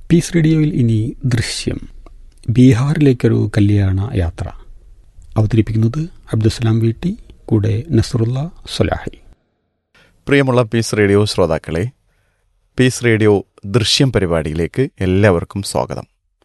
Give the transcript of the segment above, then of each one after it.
Piece റേഡിയോയിൽ ഇനി ദൃശ്യം ബീഹാറിലേക്കൊരു കല്യാണ യാത്ര അവതരിപ്പിക്കുന്നത് അബ്ദുസലാം വീട്ടി കൂടെ നസറുല്ല സൊലാഹി പ്രിയമുള്ള പീസ് റേഡിയോ ശ്രോതാക്കളെ പീസ് റേഡിയോ ദൃശ്യം പരിപാടിയിലേക്ക് എല്ലാവർക്കും സ്വാഗതം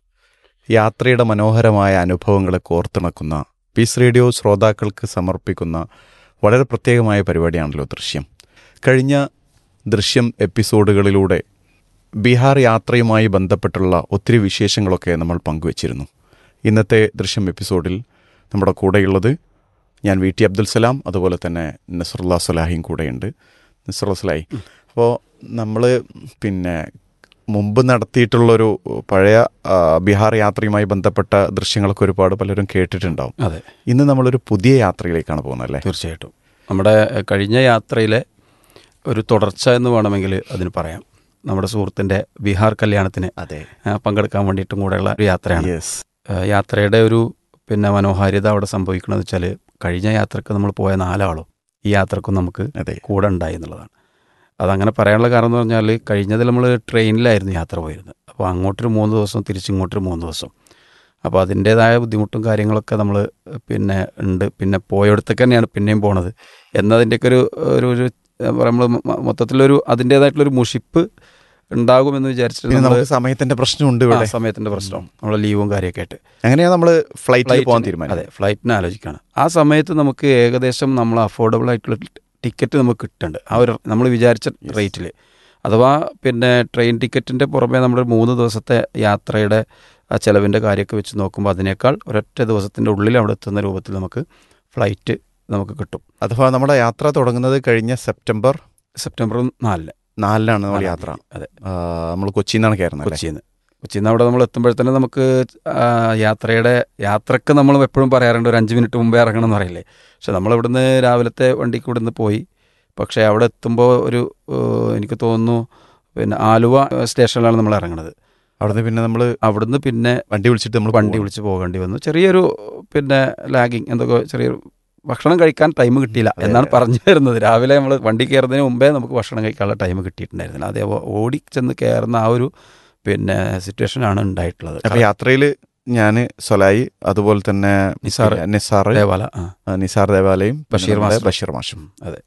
യാത്രയുടെ മനോഹരമായ അനുഭവങ്ങളെ കോർത്തിണക്കുന്ന പീസ് റേഡിയോ ശ്രോതാക്കൾക്ക് സമർപ്പിക്കുന്ന വളരെ പ്രത്യേകമായ പരിപാടിയാണല്ലോ ദൃശ്യം കഴിഞ്ഞ ദൃശ്യം എപ്പിസോഡുകളിലൂടെ ബീഹാർ യാത്രയുമായി ബന്ധപ്പെട്ടുള്ള ഒത്തിരി വിശേഷങ്ങളൊക്കെ നമ്മൾ പങ്കുവച്ചിരുന്നു ഇന്നത്തെ ദൃശ്യം എപ്പിസോഡിൽ നമ്മുടെ കൂടെയുള്ളത് ഞാൻ വി ടി അബ്ദുൽ സലാം അതുപോലെ തന്നെ നസറുല്ലാ സലാഹിയും കൂടെയുണ്ട് നസറുല്ലാ സലാഹി അപ്പോൾ നമ്മൾ പിന്നെ മുമ്പ് നടത്തിയിട്ടുള്ളൊരു പഴയ ആ, ബീഹാർ യാത്രയുമായി ബന്ധപ്പെട്ട ദൃശ്യങ്ങളൊക്കെ ഒരുപാട് പലരും കേട്ടിട്ടുണ്ടാവും അതെ ഇന്ന് നമ്മളൊരു പുതിയ യാത്രയിലേക്കാണ് പോകുന്നത് അല്ലേ തീർച്ചയായിട്ടും നമ്മുടെ എഹ്, കഴിഞ്ഞ യാത്രയിലെ ഒരു തുടർച്ച എന്ന് വേണമെങ്കിൽ അതിന് പറയാം നമ്മുടെ സുഹൃത്തിൻ്റെ ബീഹാർ കല്യാണത്തിന് അതെ ആ, പങ്കെടുക്കാൻ വേണ്ടിയിട്ടും കൂടെയുള്ള ഒരു യാത്രയാണ് യെസ് ഏഹ്, യാത്രയുടെ ഒരു പിന്നെ മനോഹാരിത അവിടെ സംഭവിക്കണമെന്ന് വെച്ചാൽ കഴിഞ്ഞ യാത്രക്ക് നമ്മൾ പോയ നാലാളും ഈ യാത്രക്കും നമുക്ക് അതെ കൂടെ ഉണ്ടായി എന്നുള്ളതാണ് അതങ്ങനെ പറയാനുള്ള കാരണം എന്ന് പറഞ്ഞാൽ കഴിഞ്ഞതിൽ നമ്മൾ ട്രെയിനിലായിരുന്നു യാത്ര പോയിരുന്നത് അപ്പോൾ അങ്ങോട്ടൊരു മൂന്ന് ദിവസം തിരിച്ചിങ്ങോട്ടൊരു മൂന്ന് ദിവസം അപ്പോൾ അതിൻ്റേതായ ബുദ്ധിമുട്ടും കാര്യങ്ങളൊക്കെ നമ്മൾ പിന്നെ ഉണ്ട് പിന്നെ പോയടത്തൊക്കെ തന്നെയാണ് പിന്നെയും പോണത് എന്നതിൻ്റെയൊക്കെ ഒരു ഒരു ഒരു നമ്മൾ മൊത്തത്തിലൊരു അതിൻ്റേതായിട്ടുള്ളൊരു മുഷിപ്പ് ഉണ്ടാകുമെന്ന് വിചാരിച്ചിട്ട് പിന്നെ നമ്മൾ നമുക്ക് സമയത്തിന്റെ പ്രശ്നമുണ്ട് ഇവിടെ സമയത്തിൻ്റെ പ്രശ്നം നമ്മളെ ലീവും കാര്യമൊക്കെ ആയിട്ട് അങ്ങനെയാണ് നമ്മൾ ഫ്ലൈറ്റിൽ പോകാൻ ഫ്ലൈറ്റിന് തീരുമാനിച്ചത് അതെ ഫ്ലൈറ്റിന് ആലോചിക്കുകയാണ് ആ സമയത്ത് നമുക്ക് ഏകദേശം നമ്മൾ അഫോർഡബിൾ ആയിട്ടുള്ള ടിക്കറ്റ് നമുക്ക് കിട്ടുന്നുണ്ട് ആ ഒരു നമ്മൾ വിചാരിച്ച റേറ്റിൽ അഥവാ പിന്നെ ട്രെയിൻ ടിക്കറ്റിൻ്റെ പുറമെ നമ്മൾ മൂന്ന് ദിവസത്തെ യാത്രയുടെ ആ ചെലവിൻ്റെ കാര്യമൊക്കെ വെച്ച് നോക്കുമ്പോൾ അതിനേക്കാൾ ഒരൊറ്റ ദിവസത്തിൻ്റെ ഉള്ളിൽ അവിടെ എത്തുന്ന രൂപത്തിൽ നമുക്ക് ഫ്ലൈറ്റ് നമുക്ക് കിട്ടും അഥവാ നമ്മുടെ യാത്ര തുടങ്ങുന്നത് കഴിഞ്ഞ സെപ്റ്റംബർ സെപ്റ്റംബർ നാലിന് നാലിനാണ് നമ്മൾ യാത്ര അതെ നമ്മൾ കൊച്ചിയിൽ നിന്നാണ് കയറുന്നത് അല്ലേ? കൊച്ചിയിൽ നിന്ന് കൊച്ചിയിൽ നിന്ന് അവിടെ നമ്മൾ എത്തുമ്പോഴത്തേനും നമുക്ക് ആ, യാത്രയുടെ യാത്രക്ക് നമ്മൾ എപ്പോഴും പറയാറുണ്ട് ഒരു അഞ്ച് മിനിറ്റ് മുമ്പേ ഇറങ്ങണം എന്ന് പറയില്ലേ പക്ഷെ നമ്മൾ ഇവിടുന്ന് രാവിലത്തെ വണ്ടിക്ക് ഇവിടുന്ന് പോയി പക്ഷേ അവിടെ എത്തുമ്പോൾ ഒരു ഏഹ്, എനിക്ക് തോന്നുന്നു പിന്നെ ആലുവ സ്റ്റേഷനിലാണ് നമ്മൾ ഇറങ്ങുന്നത് അവിടുന്ന് പിന്നെ നമ്മൾ അവിടുന്ന് പിന്നെ വണ്ടി വിളിച്ചിട്ട് നമ്മൾ വണ്ടി വിളിച്ച് പോകേണ്ടി വന്നു ചെറിയൊരു പിന്നെ ലാഗിങ് എന്തൊക്കെ ചെറിയൊരു ഭക്ഷണം കഴിക്കാൻ ടൈം കിട്ടിയില്ല അതെ, എന്നാണ് അതെ. പറഞ്ഞു വരുന്നത് രാവിലെ നമ്മൾ വണ്ടി കയറുന്നതിന് മുമ്പേ നമുക്ക് ഭക്ഷണം കഴിക്കാനുള്ള ടൈം കിട്ടിയിട്ടുണ്ടായിരുന്നില്ല അതേ ഓടി ചെന്ന് കയറുന്ന ആ ഒരു പിന്നെ സിറ്റുവേഷനാണ് ഉണ്ടായിട്ടുള്ളത് അപ്പൊ യാത്രയിൽ ഞാൻ സൊലായി അതുപോലെ തന്നെ നിസാർ പിന്നെ നിസാർ ദേവാല ആ ആ, നിസാർ ദേവാലയം പിന്നെ ബഷീർ നമ്മുടെ മാസ്റ്റർ. ബഷീർ മാഷും അതെ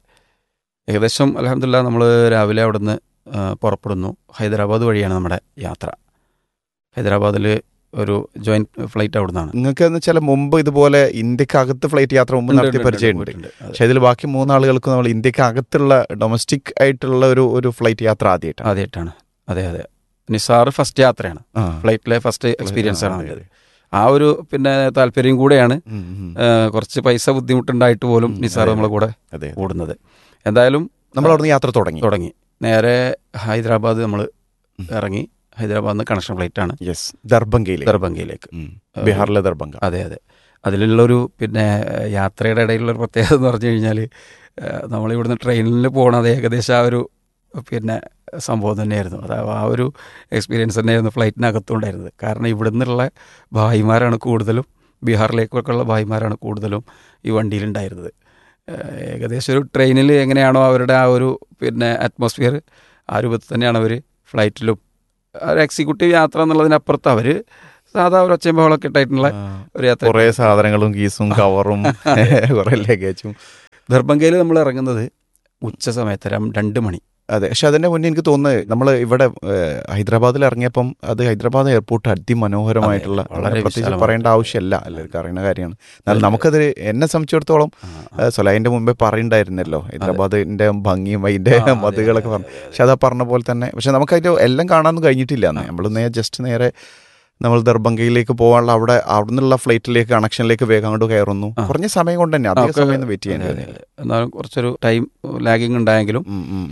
ഏകദേശം അലഹമില്ല നമ്മൾ രാവിലെ അവിടുന്ന് ആ, പുറപ്പെടുന്നു ഹൈദരാബാദ് വഴിയാണ് നമ്മുടെ യാത്ര ഹൈദരാബാദിൽ ഒരു ജോയിന്റ് ഫ്ലൈറ്റ് അവിടെ നിന്നാണ് നിങ്ങൾക്ക് എന്ന് വെച്ചാൽ മുമ്പ് ഇതുപോലെ ഇന്ത്യക്കകത്ത് ഫ്ലൈറ്റ് യാത്ര മുമ്പ് നടത്തിയ പരിചയമുണ്ട് പക്ഷെ ഇതിൽ ബാക്കി മൂന്നാളുകൾക്ക് നമ്മൾ ഇന്ത്യക്കകത്തുള്ള ഡൊമസ്റ്റിക് ആയിട്ടുള്ള ഒരു ഒരു ഫ്ലൈറ്റ് യാത്ര ആദ്യമായിട്ടാണ് ആദ്യമായിട്ടാണ് അതെ അതെ നിസാർ ഫസ്റ്റ് യാത്രയാണ് ആ. ഫ്ലൈറ്റിലെ ഫസ്റ്റ് എക്സ്പീരിയൻസ് ആണ് ആ, അതിൻ്റെത് ആ ഒരു പിന്നെ താല്പര്യം കൂടെയാണ് ഉം, ഉം. ആ, കുറച്ച് പൈസ ബുദ്ധിമുട്ടുണ്ടായിട്ട് പോലും ഉം, നിസാർ അതെ, നമ്മളെ കൂടെ അതെ കൂടുന്നത് എന്തായാലും നമ്മൾ അവിടുന്ന് യാത്ര തുടങ്ങി തുടങ്ങി നേരെ ഹൈദരാബാദ് നമ്മൾ ഉം. ഇറങ്ങി ഹൈദരാബാദിൽ നിന്ന് കണക്ഷൻ ഫ്ലൈറ്റ് ആണ് യെസ് ദർഭംഗയിലേക്ക് ദർഭംഗയിലേക്ക് ഉം. ബീഹാറിലെ ദർഭംഗ അതെ അതെ അതിലുള്ളൊരു പിന്നെ ഏഹ്, യാത്രയുടെ ഇടയിലുള്ള ഒരു പ്രത്യേകത എന്ന് പറഞ്ഞു കഴിഞ്ഞാൽ നമ്മളിവിടുന്ന് ട്രെയിനിൽ പോകണത് ഏകദേശം ആ ഒരു പിന്നെ സംഭവം തന്നെയായിരുന്നു അതായത് ആ ഒരു എക്സ്പീരിയൻസ് തന്നെയായിരുന്നു ഫ്ലൈറ്റിനകത്തുണ്ടായിരുന്നത് കാരണം ഇവിടെ നിന്നുള്ള ഭായിമാരാണ് കൂടുതലും ബീഹാറിലേക്കൊക്കെ ഉള്ള ഭായിമാരാണ് കൂടുതലും ഈ വണ്ടിയിലുണ്ടായിരുന്നത് ഏഹ്, ഏകദേശം ഒരു ട്രെയിനിൽ എങ്ങനെയാണോ അവരുടെ ആ ഒരു പിന്നെ അറ്റ്മോസ്ഫിയർ ആ രൂപത്തിൽ തന്നെയാണ് അവർ ഫ്ലൈറ്റിലും ഒരു എക്സിക്യൂട്ടീവ് യാത്ര എന്നുള്ളതിനപ്പുറത്ത് അവർ സാധാ ഒരു ഒച്ചയും ബഹളമൊക്കെ ഇട്ടായിട്ടുള്ള ഒരു യാത്ര കുറെ സാധനങ്ങളും കീസും കവറും കുറെ ലഗേജും ദർഭംഗയിൽ നമ്മൾ ഇറങ്ങുന്നത് ഉച്ച സമയത്ത് രം- രണ്ട് മണി അതെ പക്ഷെ അതിന്റെ മുന്നേ എനിക്ക് തോന്നുന്നത് നമ്മൾ ഇവിടെ ഏഹ്, ഹൈദരാബാദിൽ ഇറങ്ങിയപ്പം അത് ഹൈദരാബാദ് എയർപോർട്ട് അതിമനോഹരമായിട്ടുള്ള അതെ, വളരെ പ്രത്യേകിച്ച് വിശാലമാണ്. പറയേണ്ട ആവശ്യമല്ല എല്ലാവർക്കും അറിയുന്ന കാര്യമാണ് എന്നാൽ നമുക്കത് എന്നെ സംബന്ധിച്ചിടത്തോളം ആ, ആ. ഏഹ്, സൊലൈൻ്റെ മുമ്പേ പറയുണ്ടായിരുന്നല്ലോ ഹൈദരാബാദിന്റെ ഭംഗിയും അതിന്റെ ആ, അതെ, മതിലുകളൊക്കെ അതെ, പറഞ്ഞു അതെ, അതെ. പക്ഷെ അത് പറഞ്ഞ പോലെ തന്നെ പക്ഷെ നമുക്ക് അതിന്റെ എല്ലാം കാണാനൊന്നും കഴിഞ്ഞിട്ടില്ല അന്ന് നമ്മൾ നേരെ ജസ്റ്റ് നേരെ നമ്മൾ ദർഭംഗയിലേക്ക് പോകാനുള്ള അവിടെ അവിടെ നിന്നുള്ള ഫ്ലൈറ്റിലേക്ക് കണക്ഷനിലേക്ക് വേഗം അങ്ങോട്ട് കയറുന്നു ആ. കുറഞ്ഞ സമയം കൊണ്ട് തന്നെ ആ, അധിക ഒക്കെ- സമയം വെയിറ്റ് ചെയ്യാൻ അതെ, അതെ, അതെ. എന്നാലും കുറച്ചൊരു ടൈം ലാഗിങ് ഉണ്ടായെങ്കിലും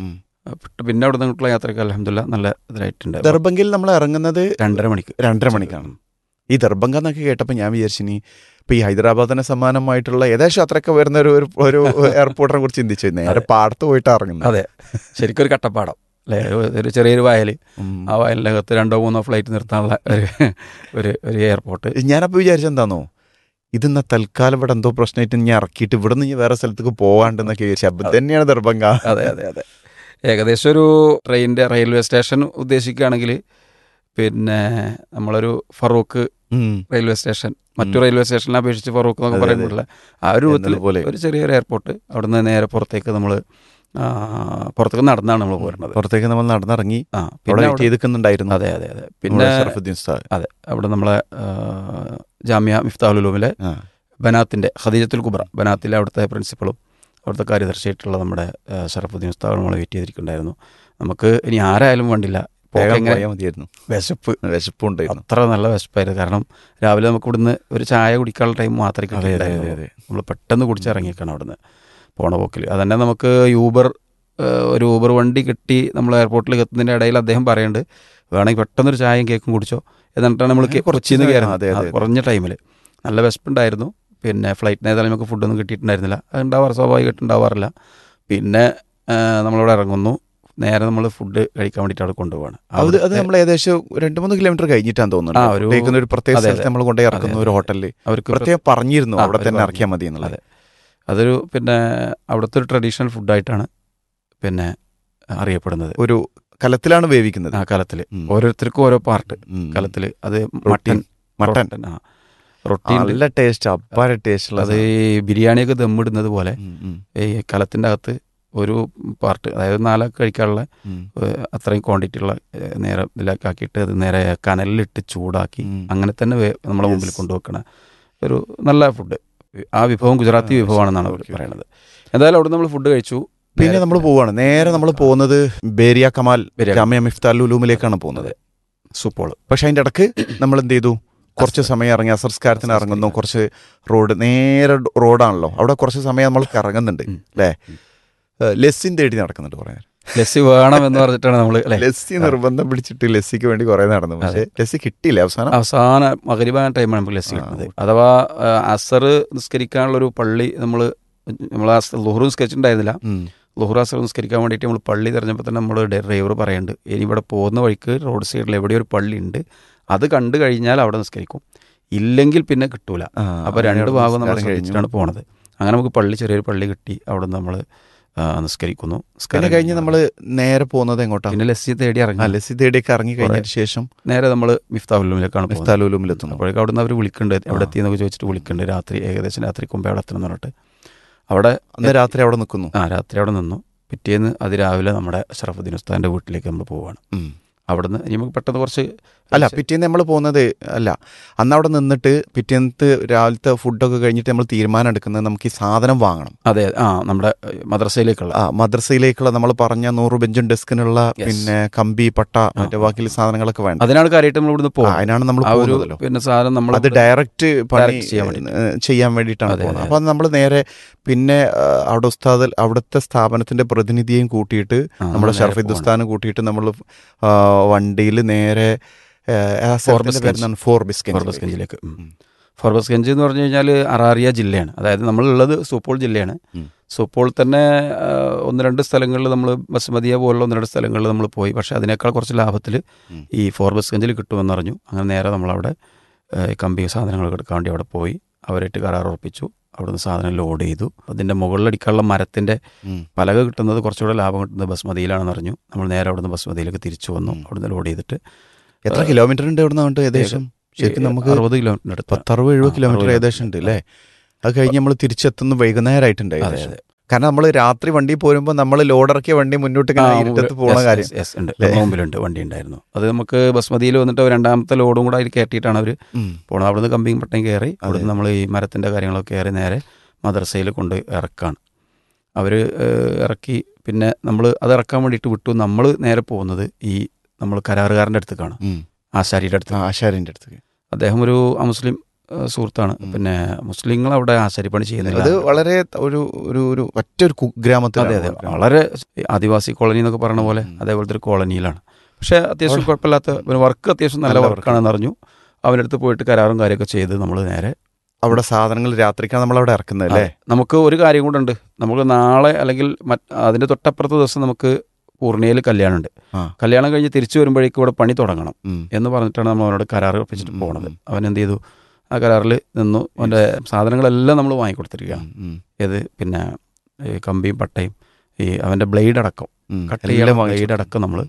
പെട്ട് പിന്നെ അവിടെ നിന്നുള്ള യാത്രയ്ക്ക് അലഹമില്ല നല്ല ഇതിലായിട്ടുണ്ട് ദർഭംഗയിൽ നമ്മൾ ഇറങ്ങുന്നത് രണ്ടര മണിക്ക് രണ്ടര മണിക്കാണ് ഈ ദർഭംഗ എന്നൊക്കെ കേട്ടപ്പോൾ ഞാൻ വിചാരിച്ചിനി ഇപ്പൊ ഈ ഹൈദരാബാദിന് സമാനമായിട്ടുള്ള ഏകദേശം അത്രയൊക്കെ വരുന്ന ഒരു ഒരു- ഒരു എയർപോർട്ടിനെ കുറിച്ച് ചിന്തിച്ചു നേരെ അതെ. പാടത്ത് പോയിട്ട് ഇറങ്ങുന്നത് അതെ ശരിക്കും ഒരു കട്ടപ്പാടം അല്ലേ ഒരു- ഒരു ചെറിയൊരു വയൽ ഉം. ആ വയലിനകത്ത് രണ്ടോ മൂന്നോ ഫ്ലൈറ്റ് നിർത്താനുള്ള ഒരു ഒരു ഒരു എയർപോർട്ട് ഞാനപ്പോൾ വിചാരിച്ചെന്താന്നോ ഇതെന്നാ തൽക്കാലം ഇവിടെ എന്തോ പ്രശ്നമായിട്ട് ഞാൻ ഇറക്കിയിട്ട് ഇവിടെ നിന്ന് വേറെ സ്ഥലത്തേക്ക് പോകാണ്ടെന്നൊക്കെ വിചാരിച്ചു അപ്പം തന്നെയാണ് ദർഭംഗ അതെ അതെ അതെ ഏകദേശം ഒരു ട്രെയിനിൻ്റെ റെയിൽവേ സ്റ്റേഷൻ ഉദ്ദേശിക്കുകയാണെങ്കിൽ പിന്നെ നമ്മളൊരു ഫറൂഖ് ഉം. റെയിൽവേ സ്റ്റേഷൻ മറ്റു ഉം. റെയിൽവേ സ്റ്റേഷനെ അപേക്ഷിച്ച് ഫറൂഖ് എന്നൊക്കെ അതെ, അതെ. പറയുമ്പോഴുള്ള ആ ഒരു രൂപത്തിൽ എന്നതുപോലെ. ഒരു ചെറിയൊരു എയർപോർട്ട് അവിടുന്ന് നേരെ പുറത്തേക്ക് നമ്മൾ പുറത്തേക്ക് നടന്നാണ് നമ്മൾ പോരുന്നത് പുറത്തേക്ക് നമ്മൾ നടന്നിറങ്ങി ആ അവിടെ പിന്നെ വെയിറ്റ് അവിടെ- ചെയ്തിരിക്കുന്നുണ്ടായിരുന്നു അതെ അതെ അതെ നമ്മുടെ പിന്നെ ഷറഫുദ്ദീൻ ഉസ്താദ് അതെ അവിടെ നമ്മളെ ആ, ജാമ്യ മിഫ്താഹുലുലൂമിലെ ആ. ബനാത്തിൻ്റെ ഖദീജത്തുൽ കുബ്ര ബനാത്തിലെ അവിടുത്തെ പ്രിൻസിപ്പളും അവിടുത്തെ കാര്യദർശിയായിട്ടുള്ള നമ്മുടെ ആ, ഷറഫുദ്ദീൻ ഉസ്താദ് നമ്മളെ വെയിറ്റ് ചെയ്തിരിക്കുന്നുണ്ടായിരുന്നു നമുക്ക് ഇനി ആരായാലും വേണ്ടില്ല വേഗം പോക്കെങ്ങനെ പോയാൽ മതിയായിരുന്നു വിശപ്പ് വിശപ്പുണ്ടായിരുന്നു അത്ര നല്ല വിശപ്പായിരുന്നു കാരണം രാവിലെ നമുക്ക് ഇവിടുന്ന് ഒരു ചായ കുടിക്കാനുള്ള ടൈം മാത്രമേ അതെ അതെ അതെ കിട്ടിയിട്ടുണ്ടായിരുന്നുള്ളൂ അതെ നമ്മൾ പെട്ടെന്ന് കുടിച്ചിറങ്ങിയേക്കാണ് അവിടുന്ന് പോണ പോക്കിൽ അതന്നെ നമുക്ക് യൂബർ ഏഹ്, ഒരു ഊബർ വണ്ടി കിട്ടി നമ്മൾ എയർപോർട്ടിൽ എത്തുന്നതിൻ്റെ ഇടയിൽ അദ്ദേഹം പറയുന്നുണ്ട് വേണമെങ്കിൽ പെട്ടെന്നൊരു ചായയും കേക്കും കുടിച്ചോ എന്നിട്ടാണ് നമ്മൾ കുറച്ച് കൊച്ചിയിൽ നിന്ന് ചായ, കയറുന്നത് അതെ, അതെ, ആ, കുറഞ്ഞ ടൈമിൽ നല്ല വിശപ്പുണ്ടായിരുന്നു പിന്നെ ഫ്ലൈറ്റിന് ഏതായാലും നമുക്ക് ഫുഡൊന്നും കിട്ടിയിട്ടുണ്ടായിരുന്നില്ല അത് ഉണ്ടാവാറ് സ്വാഭാവികമായിട്ട് ഉണ്ടാവാറില്ല പിന്നെ ഏഹ്, നമ്മളിവിടെ ഇറങ്ങുന്നു നേരെ നമ്മൾ ഫുഡ് കഴിക്കാൻ വേണ്ടിയിട്ട് അവിടെ കൊണ്ടുപോവാണ് അത് അത് അവിടുത്തെ നമ്മൾ ഏകദേശം രണ്ട് മൂന്ന് കിലോമീറ്റർ കഴിഞ്ഞിട്ടാണ് ആ, തോന്നുന്നത് ഒരു- കഴിക്കുന്ന ഒരു പ്രത്യേക അതെ, സ്ഥലത്ത് അതെ. നമ്മൾ കൊണ്ടുപോയി ഇറക്കുന്ന അതെ, ഒരു അതെ. ഹോട്ടലിൽ അവർക്ക് പ്രത്യേകം പറഞ്ഞിരുന്നു ആ, അവിടെ അവര് തന്നെ പറഞ്ഞു. ഇറക്കിയാൽ മതി എന്നുള്ളത് അതെ അതൊരു പിന്നെ അവിടുത്തെ ഒരു ട്രഡീഷണൽ ഫുഡായിട്ടാണ് പിന്നെ അറിയപ്പെടുന്നത് ഒരു കലത്തിലാണ് വേവിക്കുന്നത് ആ കലത്തിൽ ഉം. ഓരോരുത്തർക്കും ഓരോ പാർട്ട് ഉം. കലത്തിൽ അത് റൊട്ടി, മട്ടൻ മട്ടൻ റൊട്ടൻ, ആ റൊട്ടി ഉണ്ട്. നല്ല ടേസ്റ്റ് അപ്പാര ടേസ്റ്റ് അത് ഈ ബിരിയാണിയൊക്കെ ദമ്മിടുന്നത് പോലെ ഉം. ഈ കലത്തിൻ്റെ അകത്ത് ഒരു പാർട്ട് അതായത് നാലൊക്കെ കഴിക്കാനുള്ള ഏഹ്, അത്രയും ക്വാണ്ടിറ്റി ഉള്ള ഏഹ്, നേരെ ഇതിലേക്ക് ആക്കിയിട്ട് അത് നേരെ കനലിലിട്ട് ചൂടാക്കി ഉം. അങ്ങനെ തന്നെ വേ- നമ്മുടെ Yes. മുമ്പിൽ കൊണ്ടുവെക്കണ ഒരു നല്ല ഫുഡ് ആ വിഭവം ഗുജറാത്തി ആ, വിഭവമാണെന്നാണ് അവർ okay. പറയുന്നത് എന്തായാലും അവിടെ നമ്മൾ ഫുഡ് കഴിച്ചു പിന്നെ നേരെ- നമ്മൾ പോവാണ് നേരെ നമ്മൾ പോകുന്നത് ബേരിയ കമാൽ ബേരിയ ജാമ്യ മിഫ്താൽ ഉലൂമിലേക്കാണ് പോകുന്നത് സൂപ്പോൾ പക്ഷെ അതിന്റെ ഇടക്ക് നമ്മൾ എന്ത് ചെയ്തു കുറച്ച് സമയം ഇറങ്ങി അസർസ്കാരത്തിന് ഇറങ്ങുന്നു കുറച്ച് റോഡ് നേരെ റോഡാണല്ലോ അവിടെ കുറച്ച് സമയം നമ്മൾ ഇറങ്ങുന്നുണ്ട് ഉം. അല്ലേ ലെസ്സിൻ തേടി നടക്കുന്നുണ്ട് കുറെ നേരം ലസ്സി വേണം എന്ന് പറഞ്ഞിട്ടാണ് നമ്മൾ അല്ലേ ലസ്സി നിർബന്ധം പിടിച്ചിട്ട് ലസ്സിക്ക് വേണ്ടി കുറെ നടന്നു പക്ഷെ ലസ്സി കിട്ടിയില്ല അവസാനം അവസാന മകരിബാന ടൈമാണ് നമുക്ക് ലസ്സി ആ, കിട്ടുന്നത് ഓക്കേ. അഥവാ ആ, അസർ നിസ്കരിക്കാനുള്ള ഒരു പള്ളി നമ്മൾ നമ്മൾ ലുഹുർ നിസ്കരിച്ചിട്ടുണ്ടായിരുന്നില്ല ഉം. ലുഹുർ അസർ നിസ്കരിക്കാൻ വേണ്ടിയിട്ട് നമ്മൾ പള്ളി തിരഞ്ഞപ്പോൾ തന്നെ നമ്മൾ ഡ്രൈവർ പറയുന്നുണ്ട് ഇനി ഇവിടെ പോകുന്ന വഴിക്ക് റോഡ് സൈഡിൽ എവിടെയോ ഒരു പള്ളി ഉണ്ട് അത് കണ്ടു കഴിഞ്ഞാൽ അവിടെ നിസ്കരിക്കും ഇല്ലെങ്കിൽ പിന്നെ കിട്ടൂല ആ, അപ്പോൾ രണ്ട് അവിടെ ഭാഗം നമ്മൾ നിസ്കാരം കഴിഞ്ഞു. ശ്രദ്ധിച്ചിട്ടാണ് പോണത് അങ്ങനെ നമുക്ക് പള്ളി ചെറിയൊരു പള്ളി കിട്ടി അവിടെ നമ്മൾ നിസ്കരിക്കുന്നു നിസ്കാരം പിന്നെ കഴിഞ്ഞ് നമ്മൾ നേരെ പോകുന്നത് എങ്ങോട്ടാ പിന്നെ ലസ്സി തേടി ആ ഇറങ്ങി ലസ്സി തേടിയൊക്കെ ഇറങ്ങി കഴിഞ്ഞതിന് ശേഷം നേരെ നമ്മൾ മിഫ്താവുല്ലുമിലേക്കാണ് പോകുന്നത് മിഫ്താലുലൂമിലെത്തുന്നു അപ്പോഴേക്കും അവിടുന്ന് അവർ വിളിക്കുന്നുണ്ട് എവിടെ എത്തിയെന്നൊക്കെ ചോദിച്ചിട്ട് വിളിക്കുന്നുണ്ട് രാത്രി ഏകദേശം രാത്രി മുമ്പേ അവിടെ എത്തണം എന്ന് പറഞ്ഞിട്ട് അവിടെ അന്ന് രാത്രി അവിടെ നിൽക്കുന്നു ആ രാത്രി അവിടെ നിന്നു പിറ്റേന്ന് അതിരാവിലെ നമ്മുടെ ഷറഫുദ്ദീൻ ഉസ്താദിൻ്റെ വീട്ടിലേക്ക് നമ്മൾ പോവുകയാണ് ഉം. അവിടുന്ന് ഇനി നമുക്ക് പെട്ടെന്ന് കുറച്ച് അല്ല പിറ്റേന്ന് നമ്മൾ പോകുന്നത് അല്ല അന്ന് അവിടെ നിന്നിട്ട് പിറ്റേന്നത്തെ രാവിലത്തെ ഫുഡൊക്കെ കഴിഞ്ഞിട്ട് നമ്മൾ തീരുമാനം എടുക്കുന്നത് നമുക്ക് ഈ സാധനം വാങ്ങണം അതെ ആ നമ്മുടെ ഏഹ്, മദ്രസയിലേക്കുള്ള ആ മദ്രസയിലേക്കുള്ള നമ്മൾ പറഞ്ഞ നൂറ് ബെഞ്ചും ഡെസ്കിനുള്ള Yes. പിന്നെ കമ്പി പട്ട മറ്റേ ബാക്കി സാധനങ്ങൾക്ക് വേണ്ട അതിനാണ് കാര്യമായിട്ട് നമ്മൾ ഇവിടുന്ന് ആ, പോകും അതിനാണ് നമ്മൾ ആ ഒരു പോകുന്നതല്ലോ പിന്നെ സാധനം നമ്മൾ അത് ഡയറക്റ്റ് പണി Direct ചെയ്യാൻ വേണ്ടിയിട്ട്. ഏഹ്, ചെയ്യാൻ വേണ്ടിയിട്ടാണ് അതെ, പോകുന്നത് അതെ. അപ്പോൾ നമ്മൾ നേരെ പിന്നെ ആ, അവിടെ ഉസ്താദ് അവിടുത്തെ സ്ഥാപനത്തിന്റെ പ്രതിനിധിയെയും കൂട്ടിയിട്ട് നമ്മുടെ ഷർഫിദ് ഉസ്താനെ കൂട്ടിയിട്ട് നമ്മൾ വണ്ടിയിൽ നേരെ ഫോർബസ് ഗഞ്ച്. ഫോർബിസ് ഫോർബസ് ഗഞ്ചിലേക്ക് ഫോർബസ് ഗഞ്ച് എന്ന് പറഞ്ഞു കഴിഞ്ഞാൽ അറാറിയ ജില്ലയാണ് അതായത് നമ്മളുള്ളത് സൂപ്പോൾ ജില്ലയാണ് ഉം. സൂപ്പോൾ തന്നെ ആ, ഒന്ന് രണ്ട് സ്ഥലങ്ങളിൽ നമ്മൾ ബസ്മതിയ പോലുള്ള ഒന്ന് രണ്ട് സ്ഥലങ്ങളിൽ നമ്മൾ പോയി പക്ഷേ അതിനേക്കാൾ കുറച്ച് ലാഭത്തിൽ ഉം. ഈ ഫോർബസ് ഗഞ്ചിൽ കിട്ടുമെന്ന് അറിഞ്ഞു അങ്ങനെ നേരെ നമ്മളവിടെ ആ, ഈ കമ്പി സാധനങ്ങളൊക്കെ എടുക്കാൻ വേണ്ടി അവിടെ പോയി അവരായിട്ട് കരാർ ഉറപ്പിച്ചു അവിടുന്ന് സാധനം ലോഡ് ചെയ്തു അതിൻ്റെ മുകളിലടിക്കാനുള്ള മരത്തിൻ്റെ പലക കിട്ടുന്നത് കുറച്ചുകൂടെ ലാഭം കിട്ടുന്നത് ബസ്മതിയിലാണെന്ന് അറിഞ്ഞു നമ്മൾ നേരെ അവിടുന്ന് ബസ്മതിയിലേക്ക് തിരിച്ചു വന്നു ഉം. അവിടുന്ന് ലോഡ് ചെയ്തിട്ട് എത്ര കിലോമീറ്റർ ഉണ്ട് ഇവിടെ നിന്ന് ഏകദേശം ശരിക്കും നമുക്ക് അറുപത് കിലോമീറ്റർ അടുത്ത് പത്തറുപത് എഴുപത് ആ, കിലോമീറ്റർ അറുപത് ഏകദേശം ഉണ്ട് അല്ലേ അത് കഴിഞ്ഞ് നമ്മൾ തിരിച്ചെത്തുന്ന വൈകുന്നേരമായിട്ടുണ്ട് അതെ ഏകദേശം. അതെ കാരണം നമ്മൾ രാത്രി വണ്ടി പോരുമ്പോൾ നമ്മൾ ലോഡ് ഇറക്കിയ വണ്ടി മുന്നോട്ട് ഇങ്ങനെ ആ, ഇരുട്ടത്ത് ഒരു- പോണ yes, കാര്യം yes, yes, ഉണ്ട് അല്ലേ? നമ്മുടെ മുമ്പിലുണ്ട് വണ്ടി ഉണ്ടായിരുന്നു അത് നമുക്ക് ബസ്മതിയിൽ വന്നിട്ട് രണ്ടാമത്തെ ലോഡും കൂടെ അതിൽ കയറ്റിയിട്ടാണ് അവർ ഉം. പോണത് അവിടുന്ന് കമ്പിയും പട്ടയും കയറി അതെ. അവിടുന്ന് നമ്മൾ ഈ മരത്തിൻ്റെ കാര്യങ്ങളൊക്കെ കയറി നേരെ മദ്രസയിൽ കൊണ്ട് ഇറക്കാണ് അവർ ഇറക്കി പിന്നെ നമ്മൾ അത് ഇറക്കാൻ വേണ്ടിയിട്ട് വിട്ടു നമ്മൾ നേരെ പോകുന്നത് ഈ നമ്മൾ കരാറുകാരൻ്റെ അടുത്തേക്കാണ് ഉം. ആശാരിയുടെ അടുത്ത് ആ, ആശാരിന്റെ അടുത്ത് അദ്ദേഹം ഒരു അമുസ്ലിം ഏഹ്, സുഹൃത്താണ് ഉം. പിന്നെ മുസ്ലിങ്ങൾ അവിടെ ആശാരിപ്പണി ചെയ്യുന്നില്ല അത് വളരെ ഒരു ഒരു ഒരു ഒറ്റൊരു കുഗ്രാമത്തിൽ അതെ അതെ വളരെ ആദിവാസി കോളനി എന്നൊക്കെ പറയുന്ന പോലെ ഉം. അതേപോലത്തെ ഒരു കോളനിയിലാണ് പക്ഷേ അത്യാവശ്യം അവിടെ- കുഴപ്പമില്ലാത്ത ഒരു വർക്ക് അത്യാവശ്യം നല്ല നല്ല work. വർക്കാണെന്ന് അറിഞ്ഞു അവൻ്റെ അടുത്ത് പോയിട്ട് കരാറും കാര്യമൊക്കെ ചെയ്ത് നമ്മൾ നേരെ അവിടെ സാധനങ്ങൾ രാത്രിക്കാണ് നമ്മൾ അവിടെ ഇറക്കുന്നത് അല്ലേ അതെ. നമുക്ക് ഒരു കാര്യം കൂടെ ഉണ്ട് നമുക്ക് നാളെ അല്ലെങ്കിൽ മറ്റ് അതിൻ്റെ തൊട്ടപ്പുറത്തെ ദിവസം നമുക്ക് പൂർണിയയിൽ കല്യാണമുണ്ട് ആ. കല്യാണം കഴിഞ്ഞ് തിരിച്ചു വരുമ്പോഴേക്കും ഇവിടെ പണി തുടങ്ങണം ഉം. എന്ന് പറഞ്ഞിട്ടാണ് നമ്മൾ അവനോട് കരാർ ഉറപ്പിച്ചിട്ട് ഉം, പോണത് ഉം. അവൻ എന്ത് ചെയ്തു ആ കരാറിൽ നിന്നു അവൻ്റെ സാധനങ്ങളെല്ലാം നമ്മൾ വാങ്ങിക്കൊടുത്തിരിക്കുകയാണ് ഉം. ഏത് പിന്നെ ഈ കമ്പിയും പട്ടയും ഈ അവൻ്റെ ബ്ലേഡ് അടക്കം ഉം. കട്ട് എല്ലാം ചെയ്യാൻ വാങ്ങിച്ചു. ബ്ലേഡ് അടക്കം നമ്മൾ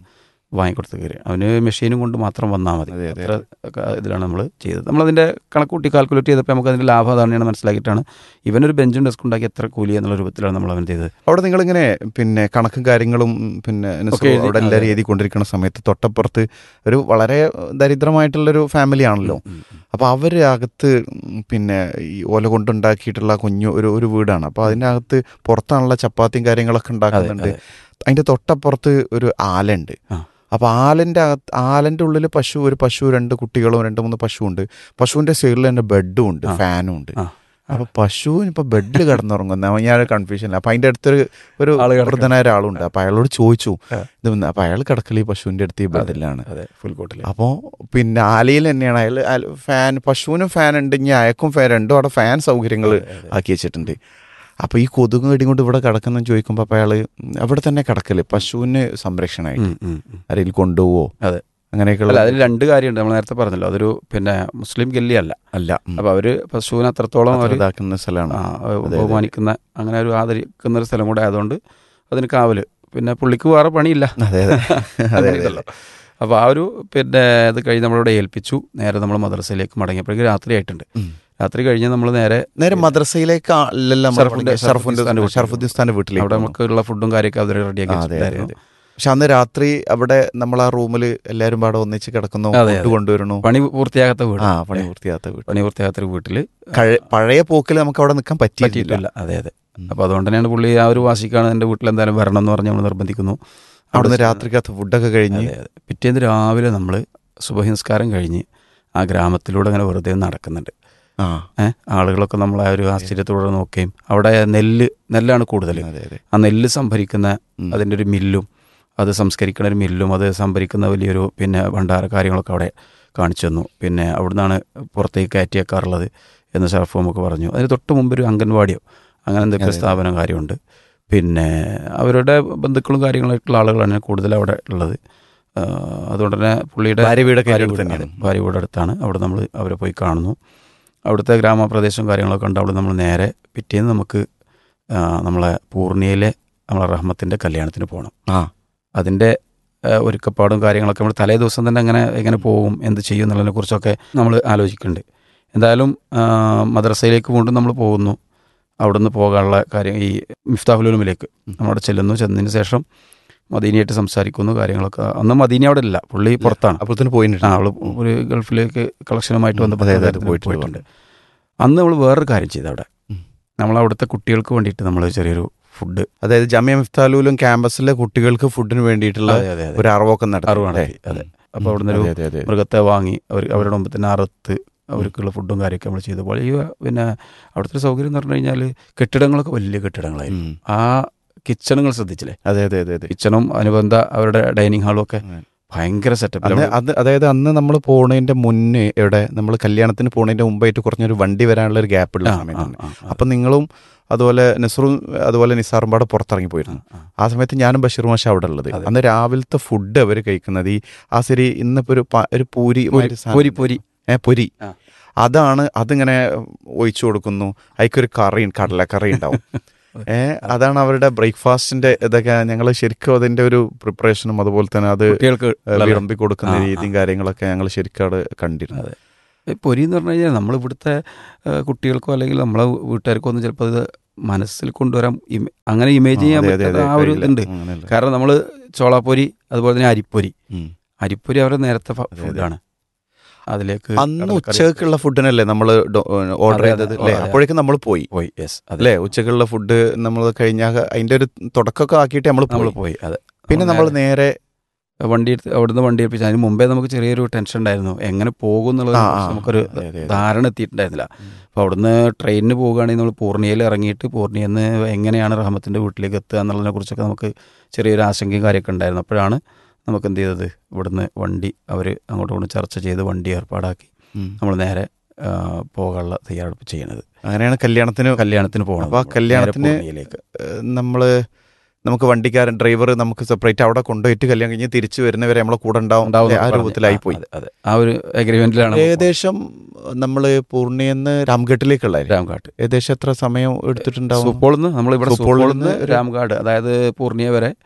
വാങ്ങിക്കൊടുത്ത് കയറി അവന് മെഷീനും കൊണ്ട് മാത്രം വന്നാൽ മതി അതെ, അതെ. അത്ര ഒക്കെ ഇതിലാണ് നമ്മൾ ചെയ്തത് നമ്മളതിൻ്റെ കണക്കൂട്ടി കാൽക്കുലേറ്റ് ചെയ്തപ്പോൾ നമുക്ക് അതിൻ്റെ ലാഭം അതാണ് മനസ്സിലാക്കിയിട്ടാണ് ഇവനൊരു ബെഞ്ചും ഡെസ്ക് ഉണ്ടാക്കി എത്ര കൂലി എന്നുള്ള രൂപത്തിലാണ് നമ്മൾ അവൻ ചെയ്തത് അവിടെ നിങ്ങളിങ്ങനെ പിന്നെ കണക്കും കാര്യങ്ങളും പിന്നെ നസ്രു ഒക്കെ എഴുതി- അവിടെ എല്ലാവരും അതെ. എഴുതിക്കൊണ്ടിരിക്കുന്ന സമയത്ത് തൊട്ടപ്പുറത്ത് ഒരു വളരെ ദരിദ്രമായിട്ടുള്ളൊരു ഫാമിലി ആണല്ലോ ഉം, ഉം. അപ്പോൾ അവർ അകത്ത് ഉം, പിന്നെ ഈ ഓല കൊണ്ടുണ്ടാക്കിയിട്ടുള്ള കുഞ്ഞു ഒരു ഒരു വീടാണ് അപ്പോൾ അതിനകത്ത് പുറത്താണുള്ള ചപ്പാത്തിയും കാര്യങ്ങളൊക്കെ അതെ ഉണ്ടാക്കുന്നുണ്ട് അതെ അതിൻ്റെ തൊട്ടപ്പുറത്ത് ഒരു ആലുണ്ട് ആ. അപ്പോൾ ആലിൻ്റെ അകത്ത് ആലിൻ്റെ ഉള്ളിൽ പശു ഒരു പശു രണ്ട് കുട്ടികളും രണ്ട് മൂന്ന് പശുവുണ്ട് പശുവിൻ്റെ സൈഡിൽ തന്നെ ബെഡും ഉണ്ട് ആ. ഫാനും ഉണ്ട് ആ. അപ്പൊ പശു ഇപ്പൊ ബെഡിൽ കിടന്നുറങ്ങുന്ന ഞാൻ കൺഫ്യൂഷൻ അപ്പൊ അതിന്റെ അടുത്തൊരു ഒരു ആള് കിടക്ക- വൃദ്ധനായ ഒരാളുണ്ട് അപ്പൊ അയാളോട് ചോദിച്ചു ആ. ഇത് ഒന്ന് അപ്പൊ അയാൾ കിടക്കൽ ഈ പശുവിന്റെ അടുത്ത് ഈ ബെഡിലാണ് അതെ ഫുൾ കോട്ടിൽ അപ്പോൾ പിന്നെ ആലയിൽ തന്നെയാണ് അയാൾ അയാൾ ഫാൻ പശുവിനും ഫാൻ ഉണ്ട് ഇനി അയക്കും ഫാൻ രണ്ടും അവിടെ ഫാൻ സൗകര്യങ്ങൾ ആക്കി വെച്ചിട്ടുണ്ട് അപ്പൊ ഈ കൊതുക് കടി കൊണ്ട് ഇവിടെ കിടക്കുന്ന ചോദിക്കുമ്പോൾ അപ്പൊ അയാള് അവിടെ തന്നെ കിടക്കല് പശുവിന് സംരക്ഷണമായിട്ട് ആരെങ്കിലും കൊണ്ടുപോവോ അതെ. അങ്ങനെയൊക്കെയുള്ള അല്ല അതിൽ രണ്ട് കാര്യമുണ്ട് നമ്മൾ നേരത്തെ പറഞ്ഞല്ലോ അതൊരു പിന്നെ മുസ്ലിം ഗല്ലി അല്ല അല്ല ഉം. അപ്പോൾ അവർ പശുവിനെ അത്രത്തോളം അത്ര അവർ ഇതാക്കുന്ന സ്ഥലമാണ് ബഹുമാനിക്കുന്ന അങ്ങനെ ഒരു ആദരിക്കുന്ന ഒരു സ്ഥലം കൂടെ ആയതുകൊണ്ട് അതിന് കാവല് പിന്നെ പുള്ളിക്ക് വേറെ പണിയില്ല അതെ അതെ അതെ അതെ അങ്ങനെയുണ്ടല്ലോ. അപ്പോൾ ആ ഒരു പിന്നെ ഇത് കഴിഞ്ഞ് നമ്മളിവിടെ ഏൽപ്പിച്ചു നേരെ നമ്മൾ മദ്രസയിലേക്ക് മടങ്ങിയപ്പോഴേക്ക് രാത്രി ആയിട്ടുണ്ട് ഉം. രാത്രി കഴിഞ്ഞ് നമ്മൾ നേരെ നേരെ മദ്രസയിലേക്ക് അല്ലല്ല നമ്മൾ ഷറഫുദ്ദീൻ- മടങ്ങിയത്. ഷറഫുദ്ദീൻ ഷറഫുദ്ദീൻ സ്ഥാൻ്റെ ഷറഫുദ്ദീൻ സ്ഥാന്റെ വീട്ടിലേക്ക് അവിടെ പോകണം. നമുക്കുള്ള ഫുഡും കാര്യമൊക്കെ അവർ റെഡിയാക്കി ആ, അതെ, അതെ, വെച്ചിട്ടുണ്ടായിരുന്നു പക്ഷെ അന്ന് രാത്രി അവിടെ നമ്മൾ ആ റൂമിൽ എല്ലാരും പാടെ ഒന്നിച്ച് കിടക്കുന്നു അതെ, ഫുഡ് അതെ. കൊണ്ടുവരണു പണി പൂർത്തിയാകാത്ത വീട് ആ പണി പൂർത്തിയാത്ത വീട് പണി പൂർത്തിയാകാത്ത ഒരു വീട്ടിൽ കഴ- പഴയ പോക്കിൽ നമുക്ക് അവിടെ നിൽക്കാൻ പറ്റിയിട്ടില്ല പറ്റിയിട്ടില്ല അതെ അതെ ഉം. അപ്പോൾ അതുകൊണ്ട് തന്നെയാണ് പുള്ളി ആ ഒരു വാശിക്കാണ് എൻ്റെ വീട്ടിൽ എന്തായാലും വരണം എന്ന് പറഞ്ഞ് നമ്മൾ നിർബന്ധിക്കുന്നു അവിടുന്ന് അവിടെ രാത്രിക്കകത്ത് ഫുഡൊക്കെ കഴിഞ്ഞ് അതെ അതെ പിറ്റേന്ന് രാവിലെ നമ്മൾ സുബഹിംസ്കാരം കഴിഞ്ഞ് ആ ഗ്രാമത്തിലൂടെ അങ്ങനെ വെറുതെ നടക്കുന്നുണ്ട് ആ ഏഹ് ആളുകളൊക്കെ നമ്മളെ ആ ഒരു ആശ്ചര്യത്തോടെ നോക്കുകയും അവിടെ നെല്ല് നെല്ലാണ് കൂടുതൽ അതെ അതെ ആ നെല്ല് സംഭരിക്കുന്ന ഉം. അതിൻ്റെ ഒരു മില്ലും അത് സംസ്കരിക്കുന്ന ഒരു മില്ലും അത് സംഭരിക്കുന്ന വലിയൊരു പിന്നെ ഭണ്ഡാര കാര്യങ്ങളൊക്കെ അവിടെ കാണിച്ചു തന്നു പിന്നെ അവിടുന്നാണ് പുറത്തേക്ക് കയറ്റിയേക്കാറുള്ളത് എന്ന് ഷറഫ് നമുക്ക് പറഞ്ഞു അതിന് തൊട്ട് മുമ്പ് ഒരു അംഗൻവാടിയോ അങ്ങനെ എന്തൊക്കെ അതെ. സ്ഥാപനം കാര്യമുണ്ട് പിന്നെ അവരുടെ ബന്ധുക്കളും കാര്യങ്ങളായിട്ടുള്ള ആളുകളാണ് കൂടുതൽ അവിടെ ഉള്ളത് ആ, അതുകൊണ്ട് തന്നെ പുള്ളിയുടെ ഭാര്യ വീടൊക്കെ ഭാര്യ അടുത്ത് വീട് തന്നെയാണ്. അതെ, ഭാര്യ വീട് അടുത്താണ് അവിടെ നമ്മൾ അവരെ പോയി കാണുന്നു അവിടുത്തെ ഗ്രാമപ്രദേശവും കാര്യങ്ങളൊക്കെ ഉണ്ട് അവിടെ നമ്മൾ നേരെ പിറ്റേന്ന് നമുക്ക് ആ, നമ്മളെ പൂർണിയയിലെ നമ്മളെ റഹ്മത്തിൻ്റെ കല്യാണത്തിന് പോകണം ആ അതിൻ്റെ ആ, ഒരുക്കപ്പാടും കാര്യങ്ങളൊക്കെ നമ്മൾ തലേ ദിവസം തന്നെ എങ്ങനെ എങ്ങനെ പോകും എന്ത് ചെയ്യും എന്നുള്ളതിനെ കുറിച്ചൊക്കെ നമ്മൾ ആലോചിക്കുന്നുണ്ട് എന്തായാലും ആ, മദ്രസയിലേക്ക് വീണ്ടും നമ്മൾ പോകുന്നു അവിടുന്ന് പോകാനുള്ള കാര്യം ഈ മിഫ്താഹുലുമിലേക്ക് നമ്മളവിടെ ചെല്ലുന്നു ചെന്നതിന് ശേഷം മദീനയായിട്ട് സംസാരിക്കുന്നു കാര്യങ്ങളൊക്കെ അന്ന് മദീന അവിടെ ഇല്ല പുള്ളി പുറത്താണ് അപ്പോഴത്തേന് പോയിട്ടുണ്ട് ആ അവള് ഒരു ഗൾഫിലേക്ക് കളക്ഷനുമായിട്ട് ഉം, ബന്ധപ്പെട്ട അതെ, അതെ, കാര്യത്തിന് പോയിട്ടുണ്ട്. പോയിട്ടുണ്ട് അന്ന് നമ്മൾ വേറൊരു കാര്യം ചെയ്തു അവിടെ ഉം. നമ്മൾ അവിടുത്തെ കുട്ടികൾക്ക് വേണ്ടിയിട്ട് നമ്മൾ ചെറിയൊരു ഫുഡ് അതായത് ജമിയ മിഫ്താലൂലും ക്യാമ്പസിലെ കുട്ടികൾക്ക് ഫുഡിന് വേണ്ടിയിട്ടുള്ള അതെ അതെ അതെ ഒരു അറിവൊക്കെ നടത്തി അറിവ് നടത്തി, അല്ലേ? അതെ. ഉം. അപ്പോൾ അവിടുന്ന് ഒരു അതെ, അതെ, അതെ. മൃഗത്തെ വാങ്ങി അവർ അവരുടെ മുമ്പ് തന്നെ അറുത്ത് അവർക്കുള്ള ഫുഡും കാര്യമൊക്കെ നമ്മൾ ചെയ്തു പോലെ ഈ പിന്നെ അവിടുത്തെ ഒരു സൗകര്യം എന്ന് പറഞ്ഞു കഴിഞ്ഞാൽ കെട്ടിടങ്ങളൊക്കെ വലിയ കെട്ടിടങ്ങളായിരുന്നു ഉം. ആ കിച്ചണുകൾ ശ്രദ്ധിച്ചില്ലേ അതെ അതെ അതെ അതെ കിച്ചണും അനുബന്ധ അവരുടെ ഡൈനിങ് ഹാളും ഒക്കെ ഉം. ഭയങ്കര സെറ്റപ്പ് അന്ന് അത് അതായത് അന്ന് നമ്മൾ പോണതിന്റെ മുന്നേ എവിടെ നമ്മൾ കല്യാണത്തിന് പോണതിന്റെ മുമ്പായിട്ട് കുറഞ്ഞൊരു വണ്ടി വരാനുള്ള ഒരു ഗ്യാപ്പ് ഉള്ള സമയത്താണ് അപ്പൊ നിങ്ങളും അതുപോലെ നസറും അതുപോലെ നിസാറും പാടെ പുറത്തിറങ്ങി പോയിരുന്നു ആ സമയത്ത് ഞാനും ബഷീർ മാഷ അവിടെ ഉള്ളത് അതെ. അന്ന് രാവിലത്തെ ഫുഡ് അവർ കഴിക്കുന്നത് ഈ ആ ശരി ഇന്നിപ്പോ ഒരു പ- ഒരു പൂരി മാതിരി സാധനം പൊരി പൊരി ഏ പൊരി ആ. അതാണ് അതിങ്ങനെ ഒഴിച്ചു കൊടുക്കുന്നു അതിക്കൊരു കറി കടലക്കറി ഉണ്ടാവും ഏ അതാണ് അവരുടെ ബ്രേക്ക്ഫാസ്റ്റിന്റെ ഇതൊക്കെ ഞങ്ങൾ ശരിക്കും അതിന്റെ ഒരു പ്രിപ്പറേഷനും അതുപോലെ തന്നെ അത് കുട്ടികൾക്ക് ഏ, വിളമ്പി കൊടുക്കുന്ന ആ, ആ. രീതിയും കാര്യങ്ങളൊക്കെ ഞങ്ങൾ ശരിക്കും അവിടെ കണ്ടിരുന്നു അതെ. ഈ പൊരി എന്ന് പറഞ്ഞു കഴിഞ്ഞാൽ നമ്മൾ ഇവിടുത്തെ ഏഹ്, കുട്ടികൾക്കോ അല്ലെങ്കിൽ നമ്മളെ വീട്ടുകാർക്കോ ഒന്നും ചിലപ്പോൾ അത് മനസ്സിൽ കൊണ്ടുവരാൻ ഇമ- അങ്ങനെ ഇമേജ് ചെയ്യാൻ അതെ, അതെ, പറ്റാത്ത അതെ, ആ ഒരു കഴിയില്ല. ഇതുണ്ട് അങ്ങനെയല്ല. കാരണം നമ്മൾ ചോളാപ്പൊരി അതുപോലെ തന്നെ അരിപ്പൊരി ഉം. അരിപ്പൊരി അവരുടെ നേരത്തെ ഫ- അതെ, അതെ. ഫുഡാണ് അതിലേക്ക് അന്ന് കടലക്കറി ഉച്ചക്കുള്ള ഫുഡിനല്ലേ നമ്മൾ ഓർഡർ അതെ, ചെയ്തത് അതെ, അല്ലേ അതെ. അപ്പോഴേക്കും നമ്മൾ പോയി പോയി യെസ് അതെ അല്ലേ ഉച്ചക്കുള്ള ഫുഡ് നമ്മൾ കഴിഞ്ഞാൽ അതിന്റെ ഒരു തുടക്കമൊക്കെ ആക്കിയിട്ട് നമ്മൾ നമ്മൾ പോയി പോയി അതെ പിന്നെ നമ്മൾ നേരെ വണ്ടി എടുത്ത് അവിടുന്ന് വണ്ടി ഏൽപ്പിച്ചു അതിന് മുമ്പേ നമുക്ക് ചെറിയൊരു ടെൻഷൻ ഉണ്ടായിരുന്നു എങ്ങനെ പോകും എന്നുള്ളത് ആ, ആ, നമുക്കൊരു അതെ, അതെ, അതെ. ധാരണ എത്തിയിട്ടുണ്ടായിരുന്നില്ല ഉം. അപ്പോൾ അവിടുന്ന് ട്രെയിനിന് പോവുകയാണെങ്കിൽ നമ്മൾ പൂർണിയയിൽ ഇറങ്ങിയിട്ട് പൂർണിയിൽ നിന്ന് എങ്ങനെയാണ് റഹമത്തിൻ്റെ വീട്ടിലേക്ക് എത്തുക എന്നുള്ളതിനെ കുറിച്ചൊക്കെ നമുക്ക് ചെറിയൊരു ആശങ്കയും കാര്യമൊക്കെ ഉണ്ടായിരുന്നു അപ്പോഴാണ് നമുക്ക് എന്ത് ചെയ്തത് ഇവിടുന്ന് വണ്ടി അവർ അങ്ങോട്ടും ഇങ്ങോട്ടും ചർച്ച ചെയ്ത് വണ്ടി ഏർപ്പാടാക്കി ഉം. നമ്മൾ നേരെ ആ, പോകാനുള്ള തയ്യാറെടുപ്പ് ചെയ്യണത് അങ്ങനെയാണ് കല്യാണത്തിന് കല്യാണത്തിന് പോകണം അപ്പൊ ആ നമ്മൾ. കല്യാണത്തിന് നേരെ പൂർണിയയിലേക്ക് ഏഹ്, നമ്മള് നമുക്ക് വണ്ടിക്കാരൻ ഡ്രൈവർ നമുക്ക് സെപ്പറേറ്റ് അവിടെ കൊണ്ടുപോയിട്ട് കല്യാണം കഴിഞ്ഞ് തിരിച്ചു വരുന്നവരെ നമ്മളെ കൂടെ ഉണ്ടാവും ഉണ്ടാവും അല്ലേ? ആ പറഞ്ഞ്. രൂപത്തിലായി പോയി അതെ, അതെ ആ ഒരു അഗ്രിമെന്റിലാണ് ഏകദേശം നമ്മള് പൂർണിയെന്ന് രാംഘട്ടിലേക്കുള്ള രാംഘാട്ട് ഏകദേശം എത്ര സമയം എടുത്തിട്ടുണ്ടാവും സൂപ്പോളിൽ നിന്ന് നമ്മളിവിടെ സൂപ്പോളിൽ സൂപ്പോളിൽ നിന്ന് നിന്ന് ഒരു- രാംഘാട് അതായത് പൂർണിയ വരെ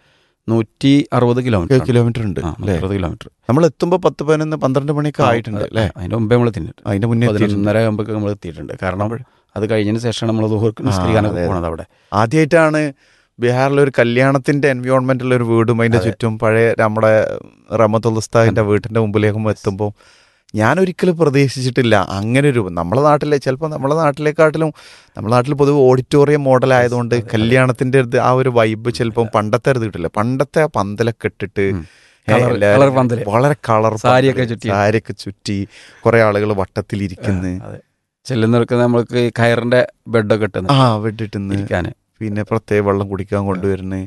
നൂറ്റി അറുപത് കിലോമീറ്റർ കിലോമീറ്റർ ഉണ്ട് അല്ലേ അറുപത് കിലോമീറ്റർ നമ്മൾ എത്തുമ്പോൾ പത്ത് പതിനൊന്ന് പന്ത്രണ്ട് മണിയൊക്കെ ആയിട്ടുണ്ട് അല്ലേ അതിന്റെ മുമ്പേ നമ്മൾ തിന്നിട്ട് അതിന്റെ മുന്നേ എത്തിയിട്ടുണ്ട്. പതിനൊന്നര ആകുമ്പോൾ നമ്മൾ എത്തിയിട്ടുണ്ട് കാരണം അത് കഴിഞ്ഞതിന് ശേഷം നമ്മൾ നിസ്കരിക്കാനൊക്കെ അതെ, അതെ. പോണത് അവിടെ ആദ്യമായിട്ടാണ് ബീഹാറിലെ ഒരു കല്യാണത്തിന്റെ എൻവയോൺമെന്റിൽ ഒരു വീടും അതിന്റെ അതെ. ചുറ്റും പഴയ നമ്മുടെ റഹമത്തുൽ ഉസ്താദിന്റെ വീട്ടിന്റെ മുമ്പിലേക്കും എത്തുമ്പോൾ ഞാൻ ഒരിക്കലും പ്രതീക്ഷിച്ചിട്ടില്ല അങ്ങനെ ഒരു നമ്മളെ നാട്ടിലെ ചിലപ്പോൾ നമ്മളെ നാട്ടിലേക്കാട്ടിലും നമ്മുടെ നാട്ടിൽ പൊതുവെ ഓഡിറ്റോറിയം മോഡൽ ആയതുകൊണ്ട് അതെ, അതെ. കല്യാണത്തിന്റെ ഒരു ഇത് ആ ഒരു വൈബ് ചിലപ്പം പണ്ടത്തെ ഒരു ഇത് കിട്ടില്ല പണ്ടത്തെ ആ പന്തലൊക്കെ ഇട്ടിട്ട് ഉം. ഏ, Colour- എല്ലാവരും colour പന്തല്. വളരെ കളർ സാരിയൊക്കെ ചുറ്റി. സാരിയൊക്കെ ചുറ്റി കുറെ ആളുകൾ വട്ടത്തിലിരിക്കുന്നു അതെ ചെല്ലുന്നവർക്ക് നമ്മൾക്ക് ഈ കയറിന്റെ ബെഡൊക്കെ ഇട്ടുന്നു ആ വിട്ടിട്ടുന്ന് ഇരിക്കാൻ പിന്നെ പ്രത്യേക വെള്ളം കുടിക്കാൻ കൊണ്ടുവരുന്നത്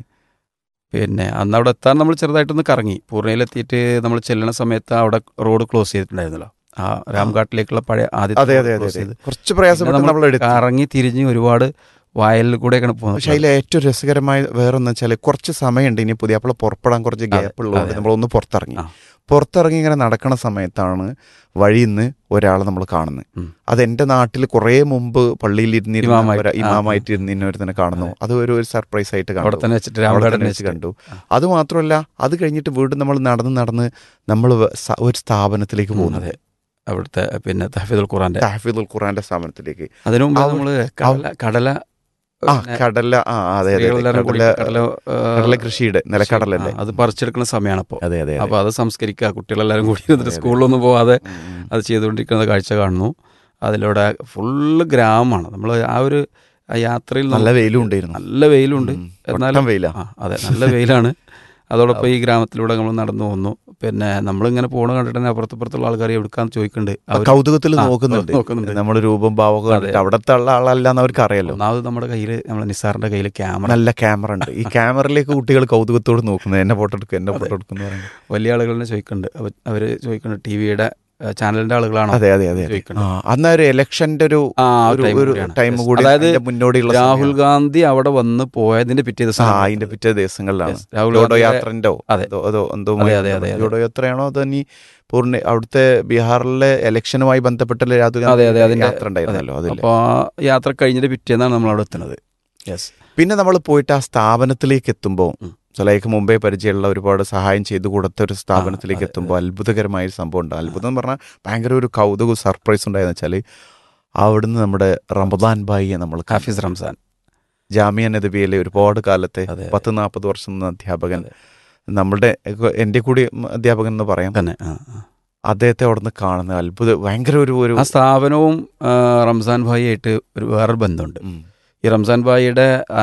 പിന്നെ അന്ന് അവിടെ എത്താൻ നമ്മൾ ചെറുതായിട്ടൊന്ന് കറങ്ങി പൂർണ്ണയിലെത്തിയിട്ട് നമ്മൾ ചെല്ലുന്ന സമയത്ത് അവിടെ റോഡ് ക്ലോസ് ചെയ്തിട്ടുണ്ടായിരുന്നല്ലോ ആ രാംഘാട്ടിലേക്കുള്ള പഴയ അതെ ആദ്യത്തെ അതെ അതെ ക്ലോസ് അതെ ചെയ്ത് കുറച്ച് പ്രയാസപ്പെട്ട് പിന്നെ നമ്മൾ എടുത്തു കറങ്ങി തിരിഞ്ഞ് ഒരുപാട് വയലിൽ കൂടെയൊക്കെയാണ് പക്ഷെ പോകുന്നത് അതിൽ ഏറ്റവും രസകരമായ വേറൊന്ന് വെച്ചാൽ കുറച്ച് സമയമുണ്ട് ഇനി പുതിയ അപ്പോൾ പുറപ്പെടാൻ കുറച്ച് അതെ, ഗ്യാപ്പ് ഉള്ളതുകൊണ്ട് അതെ. നമ്മളൊന്ന് പുറത്തിറങ്ങി ആ. പുറത്തിറങ്ങി ഇങ്ങനെ നടക്കണ സമയത്താണ് വഴിയിൽ നിന്ന് ഒരാളെ നമ്മൾ കാണുന്നത് ഉം. അത് എൻ്റെ നാട്ടിൽ കുറേ മുമ്പ് പള്ളിയിൽ ഇരുന്നിരുന്ന ഇമാമായിട്ട്. ഒരു- ആ, ഇമാമായിട്ട് ഇരുന്നിരുന്നവരെ കാണുന്നു അത് ഒരു ഒരു സർപ്രൈസ് ആയിട്ട് അവിടെ കണ്ടു തന്നെ വെച്ചിട്ട് അവിടെ രാംഘാട്ടിൽ തന്നെ വെച്ച് കണ്ടു അത് മാത്രമല്ല അത് കഴിഞ്ഞിട്ട് വീണ്ടും നമ്മൾ നടന്ന് നടന്ന് നമ്മൾ ഒരു സ്ഥാപനത്തിലേക്ക് പോകുന്നു അതെ അവിടുത്തെ പിന്നെ തഹഫീദുൽ ഖുറാന്റെ താഹിദുൽ ഖുറാന്റെ സ്ഥാപനത്തിലേക്ക് അതിനു മുമ്പ് അവ- നമ്മള് കടല കടല ആ പിന്നെ കടല ആ അതെ അതെ സ്ത്രീകളെല്ലാവരും കൂടി കടല കടല ആ, കടല കൃഷിയുടെ നിലക്കടലല്ലേ ആ, അത് പറിച്ചെടുക്കുന്ന സമയമാണ് അപ്പോൾ അതെ അതെ അപ്പൊ അത് സംസ്കരിക്കുക കുട്ടികളെല്ലാവരും കൂടി ഇരുന്നിട്ട് അതെ, അതെ. സ്കൂളിലൊന്നും പോവാതെ ഉം, ഉം. അത് ചെയ്തുകൊണ്ടിരിക്കുന്ന കാഴ്ച കാണുന്നു അതിലൂടെ ഫുള്ള് ഗ്രാമമാണ് നമ്മൾ ആ ഒരു ആ യാത്രയിൽ നല്ല നമുക്ക് വെയിലും ഉണ്ടായിരുന്നു നല്ല വെയിലുണ്ട് ഉം, എന്നാലും ഒട്ടം വെയിലാ ആ അതെ നല്ല വെയിലാണ് അതോടൊപ്പം ഈ ഗ്രാമത്തിലൂടെ നമ്മൾ നടന്നു പോകുന്നു പിന്നെ നമ്മളിങ്ങനെ പോണ കണ്ടിട്ട് തന്നെ അപ്പുറത്തപ്പുറത്തുള്ള ആൾക്കാർ എവിടുക്കാന്ന് ചോദിക്കുന്നുണ്ട് അവര് കൗതുകത്തിൽ ആ, നോക്കുന്നുണ്ട് നോക്കുന്നുണ്ട്. നമ്മുടെ രൂപം ഭാവമൊക്കെ അതെ. കണ്ടിട്ട് അവിടത്തെ ഉള്ള ആളല്ലാന്ന് അവർക്ക് അറിയാലോ ഒന്നാമത് നമ്മുടെ കയ്യിൽ നമ്മുടെ നിസാറിന്റെ കയ്യിൽ ക്യാമറ നല്ല ക്യാമറ ഉണ്ട് ഈ ക്യാമറയിലേക്ക് കുട്ടികൾ കൗതുകത്തോട് നോക്കുന്നത് എന്നെ ഫോട്ടോ എടുക്കും എന്നെ ഫോട്ടോ എടുക്കും എന്ന് പറയുന്നത് വലിയ ആളുകൾ തന്നെ ചോദിക്കുന്നുണ്ട് അവ- അവര് ചോദിക്കുന്നുണ്ട് ടി വിയുടെ ചാനലിന്റെ ആളുകളാണോ അതെ അതെ അതെ അതെ ആ ചോദിക്കുന്നുണ്ട് അന്ന് ഒരു ഇലക്ഷന്റെ ഒരു ആ ഒരു- time ഒരു കൂടിയാണ്. Time Yes. കൂടി അതായത് അതിന്റെ മുന്നോടിയുള്ള രാഹുൽ സമയമാണ്. ഗാന്ധി അവിടെ വന്ന് പോയതിന്റെ പിറ്റേ ദിവസം ആ അതിന്റെ പിറ്റേ ദിവസങ്ങളിലാണ് Yes. രാഹുൽ ജോഡോ ഗാന്ധിയുടെ- യാത്രന്റെ അതെ. അതോ അതോ എന്തോ അതെ, അതെ, അതെ, അതെ. ജോഡോ യാത്രയാണോ അതോ ഇനി പൂർണ്ണ അവിടുത്തെ ബീഹാറിലെ ഇലക്ഷനുമായി ബന്ധപ്പെട്ട രാഹുൽ അതെ, അതെ, ഗാന്ധി അതിന്റെ- യാത്ര ഉണ്ടായിരുന്നല്ലോ അതിൽ അപ്പോൾ ആ യാത്ര കഴിഞ്ഞിട്ട് പിറ്റേന്നാണ് നമ്മൾ അവിടെ എത്തുന്നത് യെസ് പിന്നെ നമ്മൾ പോയിട്ട് ആ സ്ഥാപനത്തിലേക്ക് എത്തുമ്പോൾ ഉം. സുലൈഖ് മുമ്പേ പരിചയമുള്ള ഒരുപാട് സഹായം ചെയ്തു കൊടുത്ത ഒരു സ്ഥാപനത്തിലേക്ക് അതെ, എത്തുമ്പോൾ അത്ഭുതകരമായ ഒരു സംഭവം ഉണ്ട് അത്ഭുതം എന്ന് പറഞ്ഞാൽ ഭയങ്കര ഒരു കൗതുക സർപ്രൈസ് ഉണ്ടായെന്ന് വെച്ചാൽ അവിടുന്ന് നമ്മുടെ റമദാൻ ബായിയെ നമ്മൾ കണ്ടു. ഹാഫിസ് റംസാൻ ജാമിയ നദബിയിലെ ഒരുപാട് കാലത്തെ അതെ, അതെ. പത്ത് നാൽപ്പത് വർഷം നിന്ന അധ്യാപകൻ അതെ. നമ്മുടെ എൻ്റെ കൂടി അധ്യാപകൻ എന്ന് പറയാം തന്നെ ആ, ആ. അദ്ദേഹത്തെ അവിടുന്ന് കാണുന്ന അത്ഭുത ഭയങ്കര ഒരു ഒരു ആ സ്ഥാപനവും ആ, റംസാൻ ഭായി ആയിട്ട് ഒരു വേറൊരു ബന്ധമുണ്ട് ഉം. ഈ റംസാൻ ഭായിയുടെ ആ,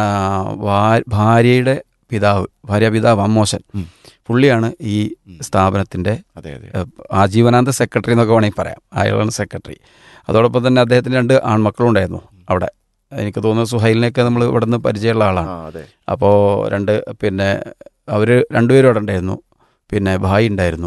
ഭാ- ഭാര്യയുടെ പിതാവ് ഭാര്യ പിതാവ് അമ്മോശൻ ഉം. പുള്ളിയാണ് ഈ ഉം. സ്ഥാപനത്തിന്റെ അതെ അതെ ഏഹ്, ആജീവനാന്ത സെക്രട്ടറി എന്നൊക്കെ വേണമെങ്കിൽ പറയാം അയാളാണ് സെക്രട്ടറി അതോടൊപ്പം തന്നെ അദ്ദേഹത്തിന് രണ്ട് ആൺമക്കളും ഉണ്ടായിരുന്നു അവിടെ എനിക്ക് തോന്നുന്നു സുഹൈലിനെയൊക്കെ നമ്മൾ ഇവിടെ നിന്ന് പരിചയമുള്ള ആളാണ് ആ അതെ അപ്പോൾ രണ്ട് പിന്നെ അവർ രണ്ടുപേരും അവിടെ ഉണ്ടായിരുന്നു പിന്നെ ഭായി ഉണ്ടായിരുന്നു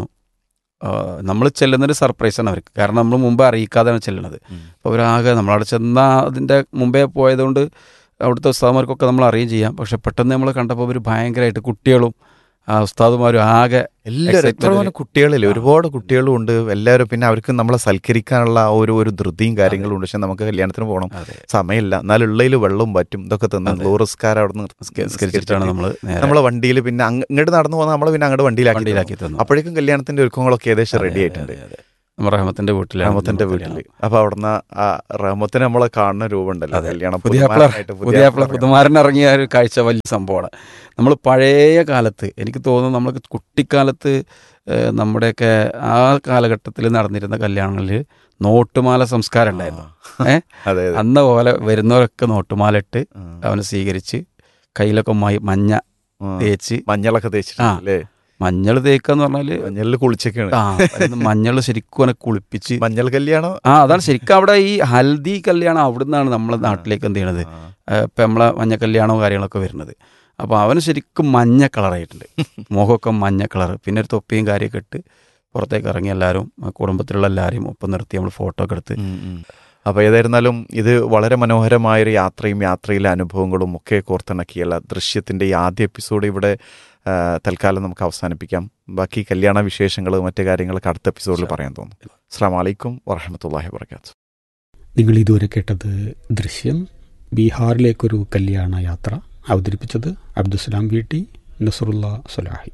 നമ്മൾ ചെല്ലുന്നൊരു സർപ്രൈസാണ് അവർക്ക് കാരണം നമ്മൾ മുമ്പ് അറിയിക്കാതെയാണ് ചെല്ലുന്നത് ഉം. അപ്പോൾ അവരാകെ നമ്മളവിടെ ചെന്ന അതിൻ്റെ മുമ്പേ പോയതുകൊണ്ട് അവിടുത്തെ ഉസ്താദ്മാർക്കൊക്കെ നമ്മൾ അറിയുകയും ചെയ്യാം പക്ഷെ പെട്ടെന്ന് നമ്മൾ കണ്ടപ്പോൾ അവർ ഭയങ്കരമായിട്ട് കുട്ടികളും ആ ഉസ്താദുമാരും ആകെ എല്ലാവരും എത്ര Excitement പോലെ കുട്ടികളില്ലേ ആ. ഒരുപാട് കുട്ടികളും ഉണ്ട് എല്ലാവരും പിന്നെ അവർക്ക് നമ്മളെ സൽക്കരിക്കാനുള്ള ആ ഒരു ഒരു ധൃതിയും കാര്യങ്ങളും ഉണ്ട് പക്ഷെ നമുക്ക് കല്യാണത്തിന് പോകണം അതെ സമയമില്ല എന്നാലും ഉള്ളതിൽ വെള്ളവും പറ്റും ഇതൊക്കെ തന്ന് അതെ. ഗ്ലോറിസ്കാർ അവിടെ നിസ്കരിച്ചിട്ടാണ് നമ്മൾ നേരെ നമ്മളെ വണ്ടിയിൽ പിന്നെ അങ്ങ് ഇങ്ങോട്ട് നടന്നു പോകുന്ന നമ്മളെ പിന്നെ അങ്ങോട്ട് വണ്ടിയിലാക്കി തന്നു. വണ്ടിയിലാക്കി തന്നു അപ്പോഴേക്കും കല്യാണത്തിന്റെ ഒരുക്കങ്ങളൊക്കെ ഏകദേശം റെഡി ആയിട്ടുണ്ട് നമ്മൾ റഹ്മത്തിന്റെ വീട്ടിലാണ് റഹമത്തിന്റെ നമ്മൾ വീട്ടില് കല്യാണം. അപ്പൊ അവിടുന്ന് ആ റഹമത്തിന് നമ്മളെ കാണുന്ന രൂപമുണ്ടല്ലോ അതെ. കല്യാണം പുതിയ പുതുമാരനായിട്ട് പുതിയ പുതിയ ആപ്പിള പുതുമാരൻ ഇറങ്ങിയ ഒരു കാഴ്ച വലിയ സംഭവമാണ് നമ്മൾ പഴയ കാലത്ത് എനിക്ക് തോന്നുന്നു നമ്മൾ കുട്ടിക്കാലത്ത് ഏഹ്, നമ്മുടെയൊക്കെ ആ കാലഘട്ടത്തിൽ നടന്നിരുന്ന കല്യാണങ്ങളിൽ നോട്ടുമാല സംസ്കാരം ഉണ്ടായിരുന്നു ഏ? അതെ അതെ അന്ന പോലെ വരുന്നവരൊക്കെ നോട്ടുമാല ഇട്ട് ആ. അവനെ സ്വീകരിച്ച് കയ്യിലൊക്കെ മൈ- മഞ്ഞ ആ. തേച്ച് മഞ്ഞളൊക്കെ തേച്ചിട്ടുണ്ട് ആ. അല്ലേ മഞ്ഞൾ തേക്കാന്ന് പറഞ്ഞാല് മഞ്ഞളിൽ കുളിച്ചൊക്കെയാണ് ആ മഞ്ഞൾ ശരിക്കും അവനെ കുളിപ്പിച്ച് മഞ്ഞൾ കല്യാണം ആ അതാണ് ശരിക്കും അവിടെ ഈ ഹൽദി കല്യാണം അവിടുന്നാണ് നമ്മളെ നാട്ടിലേക്ക് എന്ത് ചെയ്യണത് ആ. ഇപ്പം നമ്മളെ മഞ്ഞ കല്യാണവും കാര്യങ്ങളൊക്കെ വരുന്നത് അപ്പോൾ അവന് ശരിക്കും മഞ്ഞ കളറായിട്ടുണ്ട് മുഖമൊക്കെ മഞ്ഞ കളർ പിന്നെ ഒരു തൊപ്പിയും കാര്യമൊക്കെ ഇട്ട് പുറത്തേക്ക് ഇറങ്ങി എല്ലാവരും ആ കുടുംബത്തിലുള്ള എല്ലാവരെയും ഒപ്പം നിർത്തി നമ്മൾ ഫോട്ടോ ഒക്കെ എടുത്ത് ഉം, ഉം. അപ്പോൾ ഏതായിരുന്നാലും ഇത് വളരെ മനോഹരമായൊരു യാത്രയും യാത്രയിലെ അനുഭവങ്ങളും ഒക്കെ കോർത്തിണക്കിയുള്ള ദൃശ്യത്തിൻ്റെ ഈ ആദ്യ എപ്പിസോഡ് ഇവിടെ ആ, തൽക്കാലം നമുക്ക് അവസാനിപ്പിക്കാം ബാക്കി കല്യാണ വിശേഷങ്ങൾ മറ്റു കാര്യങ്ങളൊക്കെ അടുത്ത എപ്പിസോഡിൽ പറയാൻ തോന്നും അസ്സാം വലൈക്കും വറഹമത്തല്ലാഹി വർക്കാത്തു നിങ്ങൾ ഇതുവരെ കേട്ടത് ദൃശ്യം ബീഹാറിലേക്കൊരു കല്യാണ യാത്ര അവതരിപ്പിച്ചത് അബ്ദുസലാം വീട്ടി നസറുല്ല സലാഹി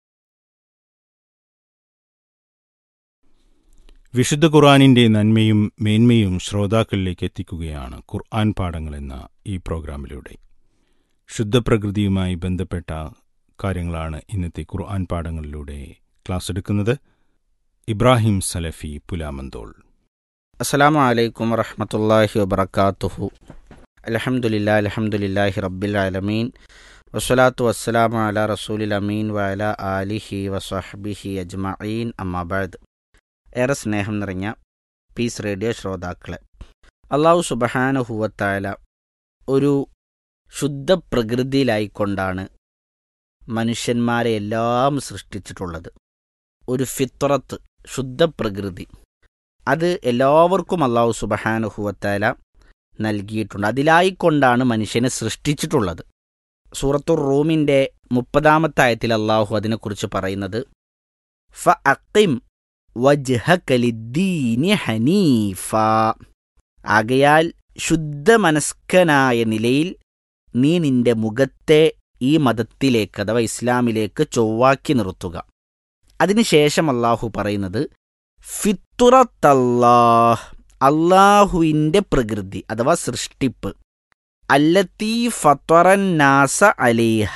വിശുദ്ധ ഖുർആാനിന്റെ നന്മയും മേന്മയും ശ്രോതാക്കളിലേക്ക് എത്തിക്കുകയാണ് ഖുർആൻ പാഠങ്ങൾ എന്ന ഈ പ്രോഗ്രാമിലൂടെ ശുദ്ധപ്രകൃതിയുമായി ബന്ധപ്പെട്ട കാര്യങ്ങളാണ് ഇന്നത്തെ ഖുർആൻ പാഠങ്ങളിലൂടെ ക്ലാസ് എടുക്കുന്നത് ഇബ്രാഹിം സലഫി പുലാമന്തോൾ അസ്സലാമു അലൈക്കും വറഹ്മത്തുള്ളാഹി വബറകാതുഹു അൽഹംദുലില്ലാ അൽഹംദുലില്ലാഹി റബ്ബിൽ ആലമീൻ വസ്സലാത്തു വസ്സലാമു അലാ റസൂലിൽ അമീൻ വഅല ആലിഹി വസഹ്ബിഹി അജ്മഈൻ അമ്മാ ബഅദ് ഏറെ സ്നേഹം നിറഞ്ഞ പീസ് റേഡിയോ ശ്രോതാക്കളെ അള്ളാഹു സുബ്ഹാനഹു വതആല ഒരു ശുദ്ധ പ്രകൃതിയിലായിക്കൊണ്ടാണ് മനുഷ്യന്മാരെ എല്ലാം സൃഷ്ടിച്ചിട്ടുള്ളത് ഒരു ഫിത്രത്ത് ശുദ്ധ പ്രകൃതി അത് എല്ലാവർക്കും അള്ളാഹു സുബഹാനുഹുവത്താല നൽകിയിട്ടുണ്ട് അതിലായിക്കൊണ്ടാണ് മനുഷ്യനെ സൃഷ്ടിച്ചിട്ടുള്ളത് സൂറത്തുർ റൂമിൻ്റെ മുപ്പതാമത്തെ ആയത്തിൽ അള്ളാഹു അതിനെക്കുറിച്ച് പറയുന്നത് ഫ അക്കിം വജ്ഹകലിദ്ദീനി ഹനീഫ ആകയാൽ ശുദ്ധമനസ്കനായ നിലയിൽ നീ നിന്റെ മുഖത്തെ ഈ മതത്തിലേക്ക് അഥവാ ഇസ്ലാമിലേക്ക് ചൊവ്വാക്കി നിർത്തുക അതിനുശേഷം അള്ളാഹു പറയുന്നത് ഫിത്തുറത്തല്ലാഹ് അള്ളാഹുവിൻ്റെ പ്രകൃതി അഥവാ സൃഷ്ടിപ്പ് അല്ലത്തീ ഫത്വറന്നാസ അലിഹ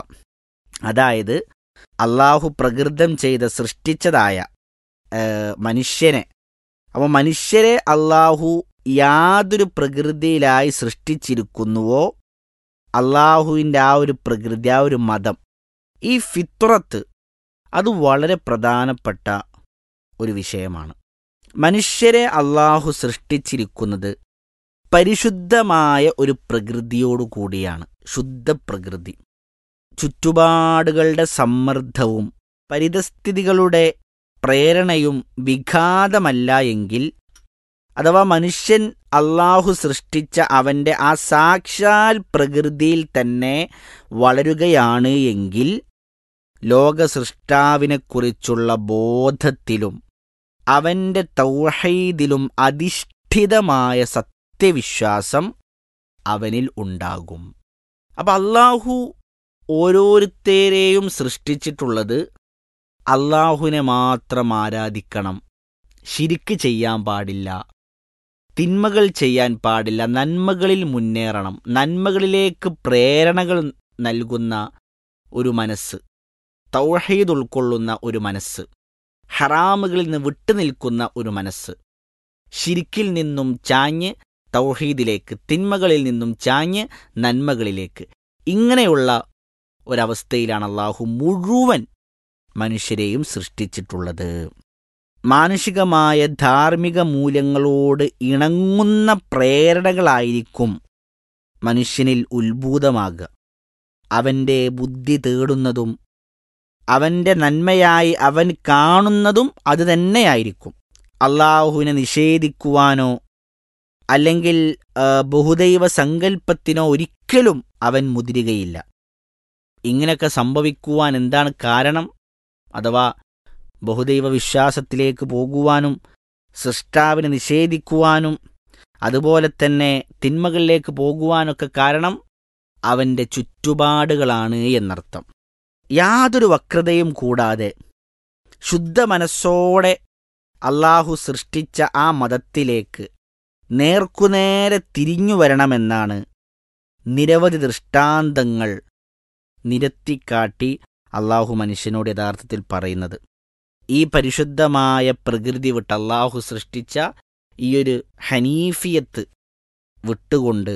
അതായത് അള്ളാഹു പ്രകൃതം ചെയ്ത് സൃഷ്ടിച്ചതായ ഏഹ്, മനുഷ്യനെ അപ്പോൾ മനുഷ്യരെ അള്ളാഹു യാതൊരു പ്രകൃതിയിലായി സൃഷ്ടിച്ചിരിക്കുന്നുവോ അള്ളാഹുവിൻ്റെ ആ ഒരു പ്രകൃതി ആ ഒരു മതം ഈ ഫിത്തുറത്ത് അത് വളരെ പ്രധാനപ്പെട്ട ഒരു വിഷയമാണ് മനുഷ്യരെ അള്ളാഹു സൃഷ്ടിച്ചിരിക്കുന്നത് പരിശുദ്ധമായ ഒരു പ്രകൃതിയോടു കൂടിയാണ് ശുദ്ധ പ്രകൃതി ചുറ്റുപാടുകളുടെ സമ്മർദ്ദവും പരിതസ്ഥിതികളുടെ പ്രേരണയും വിഘാതമല്ല എങ്കിൽ അഥവാ മനുഷ്യൻ അള്ളാഹു സൃഷ്ടിച്ച അവൻ്റെ ആ സാക്ഷാൽ പ്രകൃതിയിൽ തന്നെ വളരുകയാണ് എങ്കിൽ ലോക സൃഷ്ടാവിനെക്കുറിച്ചുള്ള ബോധത്തിലും അവൻ്റെ തൗഹീദിലും അധിഷ്ഠിതമായ സത്യവിശ്വാസം അവനിൽ ഉണ്ടാകും അപ്പം അള്ളാഹു ഓരോരുത്തരെയും സൃഷ്ടിച്ചിട്ടുള്ളത് അള്ളാഹുവിനെ മാത്രം ആരാധിക്കണം ശിരിക്ക് ചെയ്യാൻ പാടില്ല തിന്മകൾ ചെയ്യാൻ പാടില്ല നന്മകളിൽ മുന്നേറണം നന്മകളിലേക്ക് പ്രേരണകൾ നൽകുന്ന ഒരു മനസ്സ് തൗഹീദ് ഉൾക്കൊള്ളുന്ന ഒരു മനസ്സ് ഹറാമുകളിൽ നിന്ന് വിട്ടുനിൽക്കുന്ന ഒരു മനസ്സ് ഷിരിക്കിൽ നിന്നും ചാഞ്ഞ് തൗഹീദിലേക്ക് തിന്മകളിൽ നിന്നും ചാഞ്ഞ് നന്മകളിലേക്ക് ഇങ്ങനെയുള്ള ഒരവസ്ഥയിലാണ് അള്ളാഹു മുഴുവൻ മനുഷ്യരെയും സൃഷ്ടിച്ചിട്ടുള്ളത് മാനുഷികമായ ധാർമ്മിക മൂല്യങ്ങളോട് ഇണങ്ങുന്ന പ്രേരണകളായിരിക്കും മനുഷ്യനിൽ ഉത്ഭൂതമാകുക അവൻ്റെ ബുദ്ധി തേടുന്നതും അവൻ്റെ നന്മയായി അവൻ കാണുന്നതും അത് തന്നെയായിരിക്കും അള്ളാഹുവിനെ നിഷേധിക്കുവാനോ അല്ലെങ്കിൽ ആ, ബഹുദൈവ സങ്കല്പത്തിനോ ഒരിക്കലും അവൻ മുതിരുകയില്ല ഇങ്ങനെയൊക്കെ സംഭവിക്കുവാൻ എന്താണ് കാരണം അഥവാ ബഹുദൈവ വിശ്വാസത്തിലേക്ക് പോകുവാനും സൃഷ്ടാവിനെ നിഷേധിക്കുവാനും അതുപോലെ തന്നെ തിന്മകളിലേക്ക് പോകുവാനൊക്കെ കാരണം അവൻ്റെ ചുറ്റുപാടുകളാണ് എന്നർത്ഥം യാതൊരു വക്രതയും കൂടാതെ ശുദ്ധ മനസ്സോടെ അള്ളാഹു സൃഷ്ടിച്ച ആ മതത്തിലേക്ക് നേർക്കുനേരെ തിരിഞ്ഞു വരണമെന്നാണ് നിരവധി ദൃഷ്ടാന്തങ്ങൾ നിരത്തിക്കാട്ടി അള്ളാഹു മനുഷ്യനോട് യഥാർത്ഥത്തിൽ പറയുന്നത് ഈ പരിശുദ്ധമായ പ്രകൃതി വിട്ട് അള്ളാഹു സൃഷ്ടിച്ച ഈയൊരു ഹനീഫിയത്ത് വിട്ടുകൊണ്ട്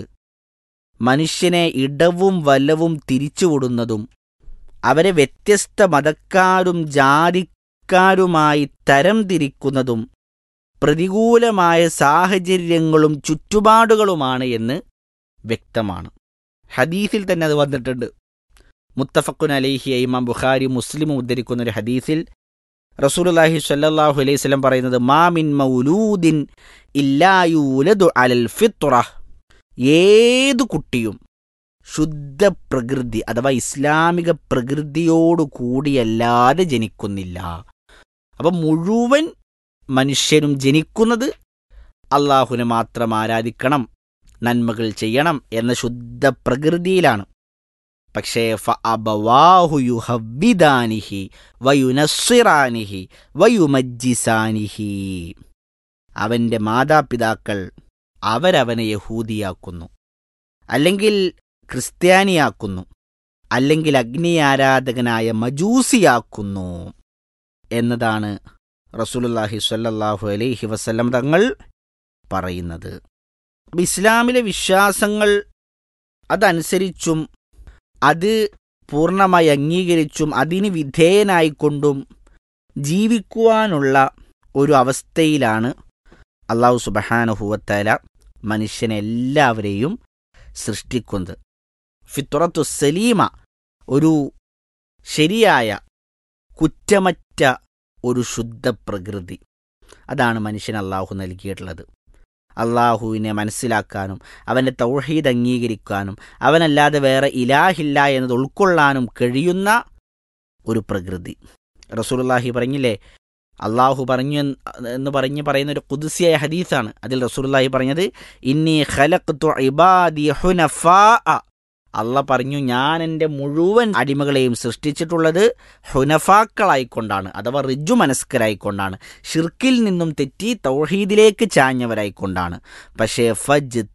മനുഷ്യനെ ഇടവും വലവും തിരിച്ചുവിടുന്നതും അവരെ വ്യത്യസ്ത മതക്കാരും ജാതിക്കാരുമായി തരം തിരിക്കുന്നതും പ്രതികൂലമായ സാഹചര്യങ്ങളും ചുറ്റുപാടുകളുമാണ് എന്ന് വ്യക്തമാണ് ഹദീസിൽ തന്നെ അത് വന്നിട്ടുണ്ട് മുത്തഫക്കുൻ അലൈഹി ഇമാം ബുഖാരി മുസ്ലിം ഉദ്ധരിക്കുന്ന ഒരു ഹദീസിൽ റസൂലുള്ളാഹി സ്വല്ലല്ലാഹു അലൈഹി വസല്ലം പറയുന്നത് മാ മിൻ മൗലൂദിൻ ഇല്ലാ യൂലദു അലൽ ഫിത്ര ഏതു കുട്ടിയും ശുദ്ധ പ്രകൃതി അഥവാ ഇസ്ലാമിക പ്രകൃതിയോടു കൂടിയല്ലാതെ ജനിക്കുന്നില്ല അപ്പം മുഴുവൻ മനുഷ്യരും ജനിക്കുന്നത് അള്ളാഹുവിനെ മാത്രം ആരാധിക്കണം നന്മകൾ ചെയ്യണം എന്ന ശുദ്ധ പ്രകൃതിയിലാണ് പക്ഷേ ഫ അബവാഹു യുഹബ്ബിദാനിഹി വയുനസ്സിറാനിഹി വയുമജ്ജിസാനിഹി അവൻ്റെ മാതാപിതാക്കൾ അവരവനെ യഹൂദിയാക്കുന്നു അല്ലെങ്കിൽ ക്രിസ്ത്യാനിയാക്കുന്നു അല്ലെങ്കിൽ അഗ്നി ആരാധകനായ മജൂസിയാക്കുന്നു എന്നതാണ് റസൂലുള്ളാഹി സ്വല്ലല്ലാഹു അലൈഹി വസല്ലം തങ്ങൾ പറയുന്നത് അപ്പൊ ഇസ്ലാമിലെ വിശ്വാസങ്ങൾ അതനുസരിച്ചും അത് പൂർണ്ണമായി അംഗീകരിച്ചും അതിന് വിധേയനായിക്കൊണ്ടും ജീവിക്കുവാനുള്ള ഒരു അവസ്ഥയിലാണ് അള്ളാഹു സുബഹാനുഹുവത്തല മനുഷ്യനെ എല്ലാവരെയും സൃഷ്ടിക്കുന്നത് ഫിത്തുറത്തു സലീമ ഒരു ശരിയായ കുറ്റമറ്റ ഒരു ശുദ്ധ പ്രകൃതി അതാണ് മനുഷ്യൻ അള്ളാഹു നൽകിയിട്ടുള്ളത് അള്ളാഹുവിനെ മനസ്സിലാക്കാനും അവൻ്റെ തൗഹീദ് അംഗീകരിക്കാനും അവനല്ലാതെ വേറെ ഇലാഹില്ല എന്നത് ഉൾക്കൊള്ളാനും കഴിയുന്ന ഒരു പ്രകൃതി റസൂലുള്ളാഹി പറഞ്ഞില്ലേ അള്ളാഹു പറഞ്ഞു എന്ന് എന്ന് പറഞ്ഞ് പറയുന്ന ഒരു കുതിസിയായ ഹദീസാണ് അതിൽ റസൂലുള്ളാഹി പറഞ്ഞത് ഇന്നി ഖലഖ്തു ഇബാദി ഹുനഫാ അള്ള പറഞ്ഞു ഞാൻ എൻ്റെ മുഴുവൻ അടിമകളെയും സൃഷ്ടിച്ചിട്ടുള്ളത് ഹുനഫാക്കളായിക്കൊണ്ടാണ് അഥവാ റിജു മനസ്കരായിക്കൊണ്ടാണ് ഷിർക്കിൽ നിന്നും തെറ്റി തൗഹീദിലേക്ക് ചാഞ്ഞവരായിക്കൊണ്ടാണ് പക്ഷേ ഫജ്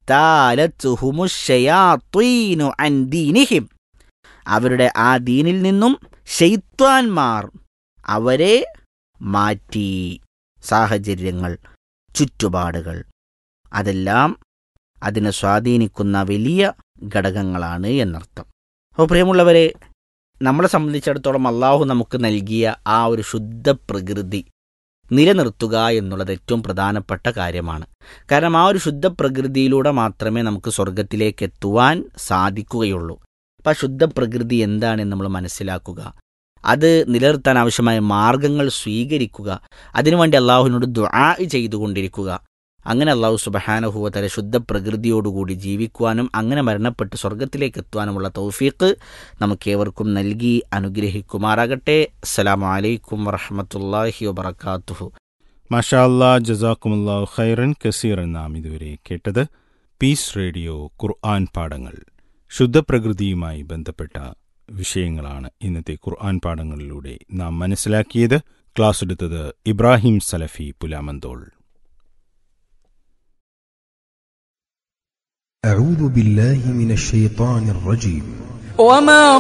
താലത്തുഹുമുഷയാത്വീനു അൻ ദീനിഹിം അവരുടെ ആ ദീനിൽ നിന്നും ഷെയ്ത്വാൻമാർ അവരെ മാറ്റി സാഹചര്യങ്ങൾ ചുറ്റുപാടുകൾ അതെല്ലാം അതിനെ സ്വാധീനിക്കുന്ന വലിയ ഘടകങ്ങളാണ് എന്നർത്ഥം അപ്പോൾ പ്രിയമുള്ളവരെ നമ്മളെ സംബന്ധിച്ചിടത്തോളം അള്ളാഹു നമുക്ക് നൽകിയ ആ ഒരു ശുദ്ധ പ്രകൃതി നിലനിർത്തുക എന്നുള്ളത് ഏറ്റവും പ്രധാനപ്പെട്ട കാര്യമാണ് കാരണം ആ ഒരു ശുദ്ധ പ്രകൃതിയിലൂടെ മാത്രമേ നമുക്ക് സ്വർഗത്തിലേക്ക് എത്തുവാൻ സാധിക്കുകയുള്ളൂ അപ്പം ആ ശുദ്ധ പ്രകൃതി എന്താണെന്ന് നമ്മൾ മനസ്സിലാക്കുക അത് നിലനിർത്താൻ ആവശ്യമായ മാർഗങ്ങൾ സ്വീകരിക്കുക അതിനുവേണ്ടി അള്ളാഹുവിനോട് ദുആ ചെയ്തുകൊണ്ടിരിക്കുക അങ്ങനെ അള്ളാഹു സുബഹാനഹുവതല ശുദ്ധ പ്രകൃതിയോടുകൂടി ജീവിക്കുവാനും അങ്ങനെ മരണപ്പെട്ട് സ്വർഗത്തിലേക്ക് എത്തുവാനുമുള്ള തൗഫീഖ് നമുക്കേവർക്കും നൽകി അനുഗ്രഹിക്കുമാറാകട്ടെ അസ്സലാമു അലൈക്കും വറഹമത്തല്ലാഹി വബർക്കാത്തുഹു മാഷാ അല്ലാ ജസാക്കുമുല്ലാഹു ഖൈറൻ കസീർ നാം ഇതുവരെ കേട്ടത് പീസ് റേഡിയോ ഖുർആൻ പാഠങ്ങൾ ശുദ്ധപ്രകൃതിയുമായി ബന്ധപ്പെട്ട വിഷയങ്ങളാണ് ഇന്നത്തെ ഖുർആൻ പാഠങ്ങളിലൂടെ നാം മനസ്സിലാക്കിയത് ക്ലാസ് എടുത്തത് ഇബ്രാഹിം സലഫി പുലാമന്തോൾ أعوذ بالله من الشيطان الرجيم وما